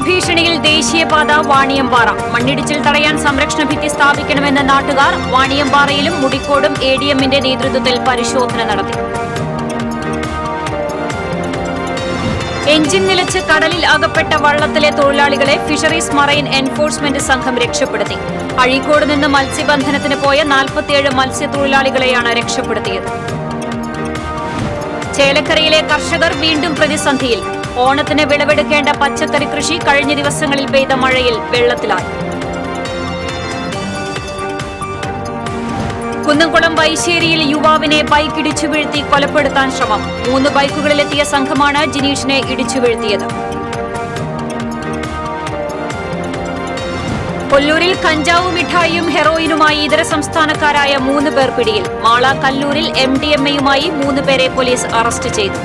ഭീഷണിയിൽ ദേശീയപാത വാണിയമ്പാറ മണ്ണിടിച്ചിൽ തടയാൻ സംരക്ഷണ ഭിത്തി സ്ഥാപിക്കണമെന്ന നാട്ടുകാർ വാണിയമ്പാറയിലും മുടിക്കോടും എ ഡി എമ്മിന്റെ നേതൃത്വത്തിൽ പരിശോധന നടത്തി എഞ്ചിൻ നിലച്ച് കടലിൽ അകപ്പെട്ട വള്ളത്തിലെ തൊഴിലാളികളെ ഫിഷറീസ് മറൈൻ എൻഫോഴ്സ്മെന്റ് സംഘം രക്ഷപ്പെടുത്തി അഴീക്കോട് നിന്ന് മത്സ്യബന്ധനത്തിന് പോയ നാൽപ്പത്തിയേഴ് മത്സ്യത്തൊഴിലാളികളെയാണ് രക്ഷപ്പെടുത്തിയത് ചേലക്കരയിലെ കർഷകർ വീണ്ടും പ്രതിസന്ധിയിൽ ഓണത്തിന് വിളവെടുക്കേണ്ട പച്ചക്കറി കൃഷി കഴിഞ്ഞ ദിവസങ്ങളിൽ പെയ്ത മഴയിൽ വെള്ളത്തിലായി കുന്നംകുളം വൈശ്ശേരിയിൽ യുവാവിനെ ബൈക്ക് ഇടിച്ചു വീഴ്ത്തി കൊലപ്പെടുത്താൻ ശ്രമം മൂന്ന് ബൈക്കുകളിലെത്തിയ സംഘമാണ് ജിനീഷിനെ ഇടിച്ചു വീഴ്ത്തിയത് കൊല്ലൂരിൽ കഞ്ചാവ് മിഠായിയും ഹെറോയിനുമായി ഇതര സംസ്ഥാനക്കാരായ മൂന്ന് പേർ പിടിയിൽ മാള കല്ലൂരിൽ എം ഡി എം എയുമായി മൂന്ന് പേരെ പോലീസ് അറസ്റ്റ് ചെയ്തു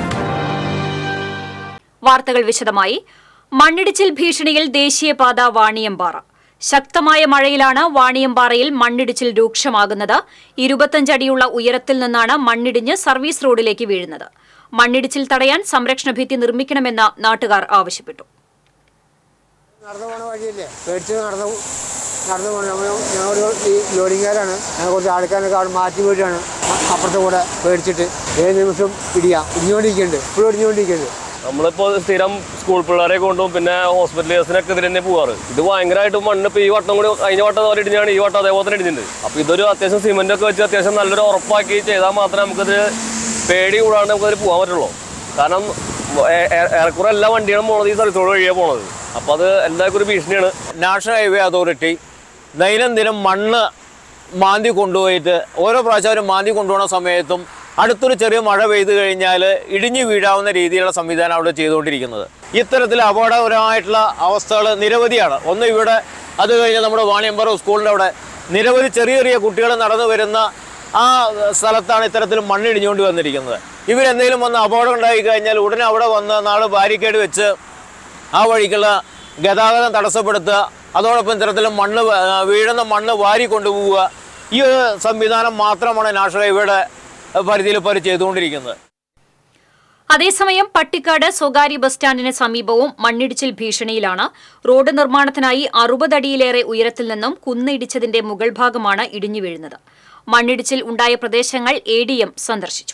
വാർത്തകൾ വിശദമായി മണ്ണിടിച്ചിൽ ഭീഷണിയിൽ ദേശീയപാത വാണിയമ്പാറ ശക്തമായ മഴയിലാണ് വാണിയമ്പാറയിൽ മണ്ണിടിച്ചിൽ രൂക്ഷമാകുന്നത് ഇരുപത്തഞ്ചടിയുള്ള ഉയരത്തിൽ നിന്നാണ് മണ്ണിടിഞ്ഞ് സർവീസ് റോഡിലേക്ക് വീഴുന്നത് മണ്ണിടിച്ചിൽ തടയാൻ സംരക്ഷണ ഭിത്തി നിർമ്മിക്കണമെന്ന് നാട്ടുകാർ ആവശ്യപ്പെട്ടു നടന്നു പോണ വഴിയല്ലേ പേടിച്ച് നടന്നു നടന്നു പോകണം നമ്മൾ ഞങ്ങളൊരു ഈ ലോഡിങ്ങുകാരാണ് ഞങ്ങൾ കുറച്ച് ആൾക്കാരൊക്കെ അവിടെ മാറ്റി പോയിട്ടാണ് അ- അപ്പുറത്തെ കൂടെ പേടിച്ചിട്ട് ഏത് നിമിഷം ഇടിയാം ഇടിഞ്ഞുകൊണ്ടിരിക്കുന്നുണ്ട് ഇപ്പോഴും ഇടിഞ്ഞുകൊണ്ടിരിക്കുന്നുണ്ട് നമ്മളിപ്പോ സ്ഥിരം സ്കൂൾ പിള്ളേരെ കൊണ്ടും പിന്നെ ഹോസ്പിറ്റൽ കേസിനൊക്കെ ഇതിൽ തന്നെ പോവാറ് ഇത് ഭയങ്കരമായിട്ട് മണ്ണ് ഇപ്പൊ ഈ വട്ടം കൂടി കഴിഞ്ഞ വട്ടം പോലെ ഇടിഞ്ഞാണ് ഈ വട്ടം അതേപോലെ തന്നെ ഇടിഞ്ഞിട്ടുണ്ട് അപ്പൊ ഇതൊരു അത്യാവശ്യം സിമെന്റ് ഒക്കെ വെച്ച് അത്യാവശ്യം നല്ലൊരു ഉറപ്പാക്കി ചെയ്താൽ മാത്രമേ നമുക്കത് പേടി കൂടാണ്ട് നമുക്കതിൽ പോകാൻ പറ്റുള്ളൂ കാരണം ഏ- ഏ- ഏറെക്കുറെ എല്ലാ വണ്ടികളും പോണത് ഈ സർവീസ് റോഡ് വഴിയാണ് പോണത് അപ്പൊ അത് എല്ലാവർക്കും ഒരു ഭീഷണിയാണ് നാഷണൽ ഹൈവേ അതോറിറ്റി ദൈനംദിനം മണ്ണ് മാന്തി കൊണ്ടുപോയിട്ട് ഓരോ പ്രാവശ്യം അവർ മാന്തി കൊണ്ടുപോകുന്ന സമയത്തും അടുത്തൊരു ചെറിയ മഴ പെയ്തു കഴിഞ്ഞാൽ ഇടിഞ്ഞു വീഴാവുന്ന രീതിയിലുള്ള സംവിധാനം അവിടെ ചെയ്തുകൊണ്ടിരിക്കുന്നത് ഇത്തരത്തിൽ അപകടകരമായിട്ടുള്ള അവസ്ഥകൾ നിരവധിയാണ് ഒന്ന് ഇവിടെ അത് കഴിഞ്ഞ് നമ്മുടെ വാണിയമ്പറ സ്കൂളിൻ്റെ അവിടെ നിരവധി ചെറിയ ചെറിയ കുട്ടികൾ നടന്നു വരുന്ന ആ സ്ഥലത്താണ് ഇത്തരത്തിൽ മണ്ണിടിഞ്ഞുകൊണ്ട് വന്നിരിക്കുന്നത് ഇവരെന്തെങ്കിലും വന്ന് അപകടം ഉണ്ടായി കഴിഞ്ഞാൽ ഉടനെ അവിടെ വന്ന് നാളെ ബാരിക്കേഡ് വെച്ച് ആ വഴിക്കുള്ള ഗതാഗതം തടസ്സപ്പെടുത്തുക അതോടൊപ്പം ഇത്തരത്തിൽ മണ്ണ് വ- ആ, വീഴുന്ന മണ്ണ് വാരി കൊണ്ടുപോവുക ഈ ഒരു സംവിധാനം മാത്രമാണ് നാഷണൽ ഹൈവേയുടെ പരിധിയിൽ ഇപ്പോൾ അവർ ചെയ്തുകൊണ്ടിരിക്കുന്നത് അതേസമയം പട്ടിക്കാട് സ്വകാര്യ ബസ് സ്റ്റാൻഡിന് സമീപവും മണ്ണിടിച്ചിൽ ഭീഷണിയിലാണ് റോഡ് നിർമ്മാണത്തിനായി അറുപതടിയിലേറെ ഉയരത്തിൽ നിന്നും കുന്നിടിച്ചതിന്റെ മുകൾ ഭാഗമാണ് ഇടിഞ്ഞു വീഴുന്നത് മണ്ണിടിച്ചിൽ ഉണ്ടായ പ്രദേശങ്ങൾ എ ഡി എം സന്ദർശിച്ചു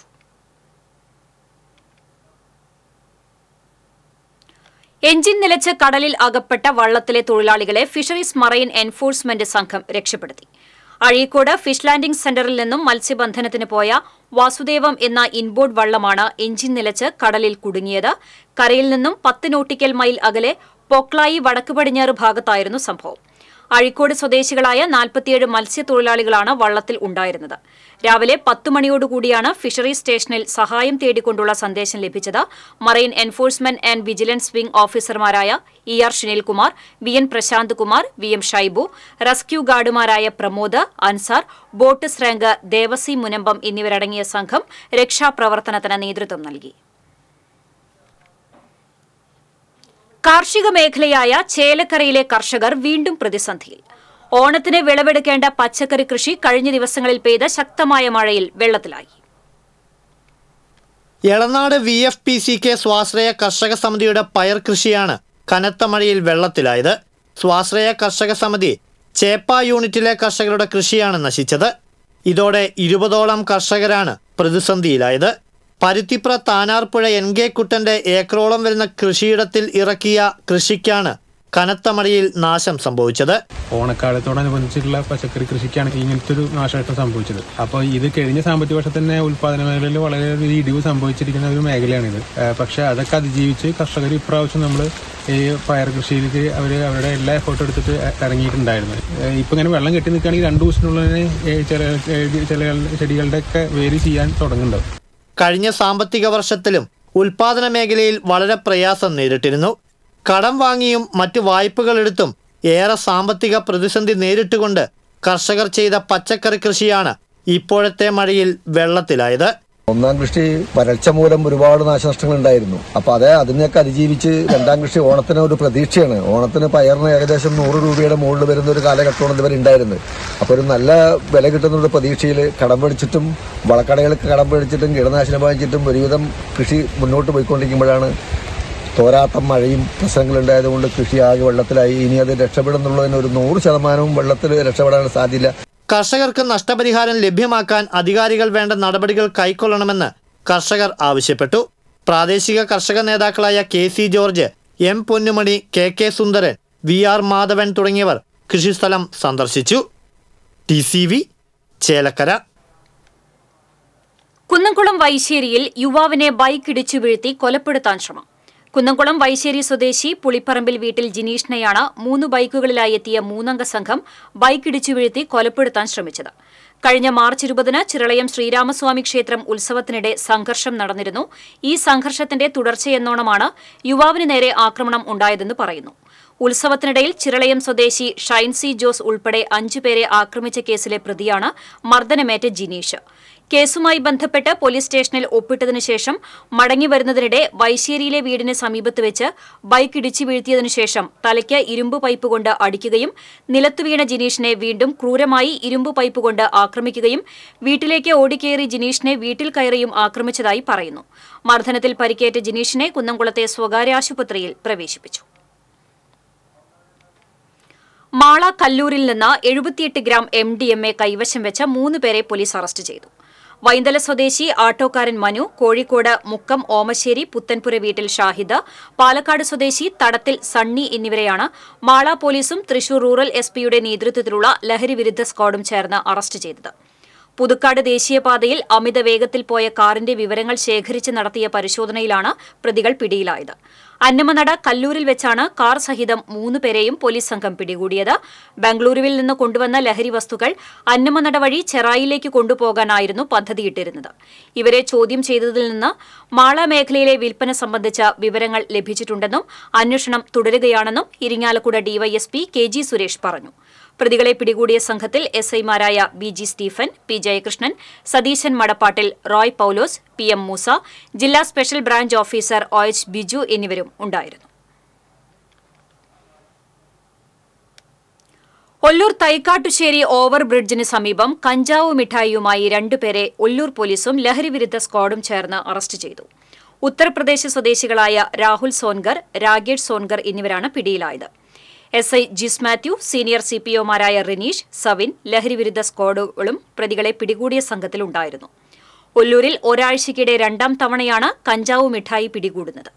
എഞ്ചിൻ നിലച്ച് കടലിൽ അകപ്പെട്ട വള്ളത്തിലെ തൊഴിലാളികളെ ഫിഷറീസ് മറൈൻ എൻഫോഴ്സ്മെന്റ് സംഘം രക്ഷപ്പെടുത്തി അഴീക്കോട് ഫിഷ് ലാൻഡിംഗ് സെന്ററിൽ നിന്നും മത്സ്യബന്ധനത്തിന് പോയ വാസുദേവം എന്ന ഇൻബോർഡ് വള്ളമാണ് എഞ്ചിൻ നിലച്ച് കടലിൽ കുടുങ്ങിയത് കരയിൽ നിന്നും പത്ത് നോട്ടിക്കൽ മൈൽ അകലെ പൊക്ലായി വടക്ക് പടിഞ്ഞാറ് ഭാഗത്തായിരുന്നു സംഭവം അഴീക്കോട് സ്വദേശികളായ നാൽപ്പത്തിയേഴ് മത്സ്യത്തൊഴിലാളികളാണ് വള്ളത്തിൽ ഉണ്ടായിരുന്നത് രാവിലെ പത്ത് മണിയോടുകൂടിയാണ് ഫിഷറീസ് സ്റ്റേഷനിൽ സഹായം തേടിക്കൊണ്ടുള്ള സന്ദേശം ലഭിച്ചത് marine enforcement and vigilance wing ഓഫീസർമാരായ E R Sunilkumar V N Prashanth Kumar V M Shaibu rescue ഗാർഡുമാരായ പ്രമോദ് അൻസാർ ബോട്ട് സ്രാങ്ക് ദേവസി മുനമ്പം എന്നിവരടങ്ങിയ സംഘം രക്ഷാപ്രവർത്തനത്തിന് നേതൃത്വം നൽകി കാർഷിക മേഖലയായ ചേലക്കരയിലെ കർഷകർ വീണ്ടും പ്രതിസന്ധിയിൽ ഓണത്തിന് വിളവെടുക്കേണ്ട പച്ചക്കറി കൃഷി കഴിഞ്ഞ ദിവസങ്ങളിൽ പെയ്ത ശക്തമായ മഴയിൽ വെള്ളത്തിലായി Elanad V F P C K സ്വാശ്രയ കർഷക സമിതിയുടെ പയർ കൃഷിയാണ് കനത്ത മഴയിൽ വെള്ളത്തിലായത് സ്വാശ്രയ കർഷക സമിതി ചേപ്പ യൂണിറ്റിലെ കർഷകരുടെ കൃഷിയാണ് നശിച്ചത് ഇതോടെ ഇരുപതോളം കർഷകരാണ് പ്രതിസന്ധിയിലായത് പരുത്തിപ്ര താനാർപ്പുഴ എൻ കെ കുട്ടന്റെ ഏക്കറോളം വരുന്ന കൃഷിയിടത്തിൽ ഇറക്കിയ കൃഷിക്കാണ് കനത്ത മഴയിൽ നാശം സംഭവിച്ചത് ഓണക്കാലത്തോടനുബന്ധിച്ചിട്ടുള്ള പച്ചക്കറി കൃഷിക്കാണ് ഇങ്ങനത്തെ ഒരു നാശനഷ്ടം സംഭവിച്ചത് അപ്പോൾ ഇത് കഴിഞ്ഞ സാമ്പത്തിക വർഷത്തിൽ തന്നെ ഉൽപാദന മേഖലയിൽ വളരെ ഒരു ഇടിവ് സംഭവിച്ചിരിക്കുന്ന ഒരു മേഖലയാണിത് ഏഹ് പക്ഷേ അതൊക്കെ അതിജീവിച്ച് കർഷകർ ഇപ്രാവശ്യം നമ്മൾ ഈ പയർ കൃഷിയിലേക്ക് അവർ അവരുടെ എല്ലാ എഫേർട്ടും എടുത്തിട്ട് ഇ- ഇറങ്ങിയിട്ടുണ്ടായിരുന്നു ഏഹ് ഇപ്പം ഇങ്ങനെ വെള്ളം കെട്ടി നിൽക്കുകയാണെങ്കിൽ രണ്ട് ദിവസത്തിനുള്ളിൽ തന്നെ ഏഹ് ചില ഏഹ് ചില ചെടികളുടെ ഒക്കെ വേര് ചെയ്യാൻ തുടങ്ങുന്നുണ്ടാവും കഴിഞ്ഞ സാമ്പത്തിക വർഷത്തിലും ഉൽപാദന മേഖലയിൽ വളരെ പ്രയാസം നേരിട്ടിരുന്നു കടം വാങ്ങിയും മറ്റ് വായ്പകളെടുത്തും ഏറെ സാമ്പത്തിക പ്രതിസന്ധി നേരിട്ടുകൊണ്ട് കർഷകർ ചെയ്ത പച്ചക്കറി കൃഷിയാണ് ഇപ്പോഴത്തെ മഴയിൽ വെള്ളത്തിലായത് ഒന്നാം കൃഷി വരൾച്ച മൂലം ഒരുപാട് നാശനഷ്ടങ്ങൾ ഉണ്ടായിരുന്നു അപ്പൊ അതെ അതിനെയൊക്കെ അതിജീവിച്ച് രണ്ടാം കൃഷി ഓണത്തിന് ഒരു പ്രതീക്ഷയാണ് ഓണത്തിന് പയറിന് ഏകദേശം നൂറ് രൂപയുടെ മുകളിൽ വരുന്ന ഒരു കാലഘട്ടമാണ് ഇതുവരെ ഉണ്ടായിരുന്നത് അപ്പൊ ഒരു നല്ല വില കിട്ടുന്ന ഒരു പ്രതീക്ഷയിൽ കടം പിടിച്ചിട്ടും വളക്കടകൾക്ക് കടം പിടിച്ചിട്ടും കീടനാശിനി വാങ്ങിച്ചിട്ടും ഒരുവിധം കൃഷി മുന്നോട്ട് പോയിക്കൊണ്ടിരിക്കുമ്പോഴാണ് തോരാത്ത മഴയും പ്രശ്നങ്ങളുണ്ടായതുകൊണ്ട് കൃഷി ആകെ വെള്ളത്തിലായി ഇനി അത് രക്ഷപ്പെടുന്നുള്ളതിന് ഒരു നൂറ് ശതമാനവും വെള്ളത്തിൽ രക്ഷപ്പെടാൻ സാധ്യത കർഷകർക്ക് നഷ്ടപരിഹാരം ലഭ്യമാക്കാൻ അധികാരികൾ വേണ്ട നടപടികൾ കൈക്കൊള്ളണമെന്ന് കർഷകർ ആവശ്യപ്പെട്ടു പ്രാദേശിക കർഷക നേതാക്കളായ K C George M Ponnumani K K Sundaran V R Madhavan തുടങ്ങിയവർ കൃഷിസ്ഥലം സന്ദർശിച്ചു T C V Chelakkara Kunnamkulam വൈശ്ശേരിയിൽ യുവാവിനെ ബൈക്ക് ഇടിച്ചു വീഴ്ത്തി കൊലപ്പെടുത്താൻ ശ്രമം കുന്നംകുളം വൈശ്ശേരി സ്വദേശി പുളിപ്പറമ്പിൽ വീട്ടിൽ ജിനീഷിനെയാണ് മൂന്ന് ബൈക്കുകളിലായി എത്തിയ മൂന്നംഗ സംഘം ബൈക്ക് ഇടിച്ചു വീഴ്ത്തി കൊലപ്പെടുത്താൻ ശ്രമിച്ചത് കഴിഞ്ഞ മാർച്ച് ഇരുപതിന് ചിറളയം ശ്രീരാമസ്വാമി ക്ഷേത്രം ഉത്സവത്തിനിടെ സംഘർഷം നടന്നിരുന്നു ഈ സംഘർഷത്തിന്റെ തുടർച്ചയെന്നോണമാണ് യുവാവിന് നേരെ ആക്രമണം ഉണ്ടായതെന്ന് പറയുന്നു ഉത്സവത്തിനിടയിൽ ചിറളയം സ്വദേശി ഷൈൻസി ജോസ് ഉൾപ്പെടെ അഞ്ചുപേരെ ആക്രമിച്ച കേസിലെ പ്രതിയാണ് മർദ്ദനമേറ്റ ജിനീഷ് കേസുമായി ബന്ധപ്പെട്ട് പോലീസ് സ്റ്റേഷനിൽ ഒപ്പിട്ടതിനു ശേഷം മടങ്ങി വരുന്നതിനിടെ വൈശ്ശേരിയിലെ വീടിന് സമീപത്ത് വെച്ച് ബൈക്ക് ഇടിച്ചു വീഴ്ത്തിയതിനു ശേഷം തലയ്ക്ക് ഇരുമ്പ് പൈപ്പ് കൊണ്ട് അടിക്കുകയും നിലത്തു വീണ ജിനീഷിനെ വീണ്ടും ക്രൂരമായി ഇരുമ്പ് പൈപ്പ് കൊണ്ട് ആക്രമിക്കുകയും വീട്ടിലേക്ക് ഓടിക്കേറി ജിനീഷിനെ വീട്ടിൽ കയറിയും ആക്രമിച്ചതായി പറയുന്നു മർദ്ദനത്തിൽ പരിക്കേറ്റ ജിനീഷിനെ കുന്നംകുളത്തെ സ്വകാര്യ ആശുപത്രിയിൽ പ്രവേശിപ്പിച്ചു മാള കല്ലൂരിൽ നിന്ന് എഴുപത്തിയെട്ട് gram M D M A കൈവശം വെച്ച മൂന്ന് പേരെ പോലീസ് അറസ്റ്റ് ചെയ്തു വൈന്തല സ്വദേശി ആട്ടോക്കാരൻ മനു കോഴിക്കോട് മുക്കം ഓമശ്ശേരി പുത്തൻപുര വീട്ടിൽ ഷാഹിദ് പാലക്കാട് സ്വദേശി തടത്തിൽ സണ്ണി എന്നിവരെയാണ് മാള പോലീസും തൃശൂർ റൂറൽ എസ് പിയുടെ നേതൃത്വത്തിലുള്ള ലഹരിവിരുദ്ധ സ്ക്വാഡും ചേർന്ന് അറസ്റ്റ് ചെയ്തത് പുതുക്കാട് ദേശീയപാതയിൽ അമിത വേഗത്തിൽ പോയ കാറിന്റെ വിവരങ്ങൾ ശേഖരിച്ച് നടത്തിയ പരിശോധനയിലാണ് പ്രതികൾ പിടിയിലായത് അന്നമനട കല്ലൂരിൽ വെച്ചാണ് കാർ സഹിതം മൂന്ന് പേരെയും പോലീസ് സംഘം പിടികൂടിയത് ബംഗളൂരുവിൽ നിന്ന് കൊണ്ടുവന്ന ലഹരി വസ്തുക്കൾ അന്നമനട വഴി ചെറായിലേക്ക് കൊണ്ടുപോകാനായിരുന്നു പദ്ധതിയിട്ടിരുന്നത് ഇവരെ ചോദ്യം ചെയ്തതിൽ നിന്ന് മാള മേഖലയിലെ വിൽപ്പന സംബന്ധിച്ച വിവരങ്ങൾ ലഭിച്ചിട്ടുണ്ടെന്നും അന്വേഷണം തുടരുകയാണെന്നും Irinjalakuda DYSP K G Suresh പറഞ്ഞു പ്രതികളെ പിടികൂടിയ സംഘത്തിൽ എസ് ഐമാരായ B G Stephen P Jayakrishnan Satheesan മടപ്പാട്ടിൽ റോയ് പൌലോസ് പി എം മൂസ ജില്ലാ special branch officer O H Biju എന്നിവരും ഉണ്ടായിരുന്നു ഒല്ലൂർ തൈക്കാട്ടുശ്ശേരി ഓവർ ബ്രിഡ്ജിന് സമീപം കഞ്ചാവ് മിഠായിയുമായി രണ്ടുപേരെ ഒല്ലൂർ പോലീസും ലഹരിവിരുദ്ധ സ്ക്വാഡും ചേർന്ന് അറസ്റ്റ് ചെയ്തു ഉത്തർപ്രദേശ് സ്വദേശികളായ രാഹുൽ സോൻഗർ രാകേഷ് സോൻഗർ എന്നിവരാണ് പിടിയിലായത് S I Jis Mathew senior C P ഒമാരായ റിനീഷ് സവിൻ ലഹരിവിരുദ്ധ സ്ക്വാഡുകളും പ്രതികളെ പിടികൂടിയ സംഘത്തിലുണ്ടായിരുന്നു ഒല്ലൂരിൽ ഒരാഴ്ചയ്ക്കിടെ രണ്ടാം തവണയാണ് കഞ്ചാവ് മിഠായി പിടികൂടുന്നത്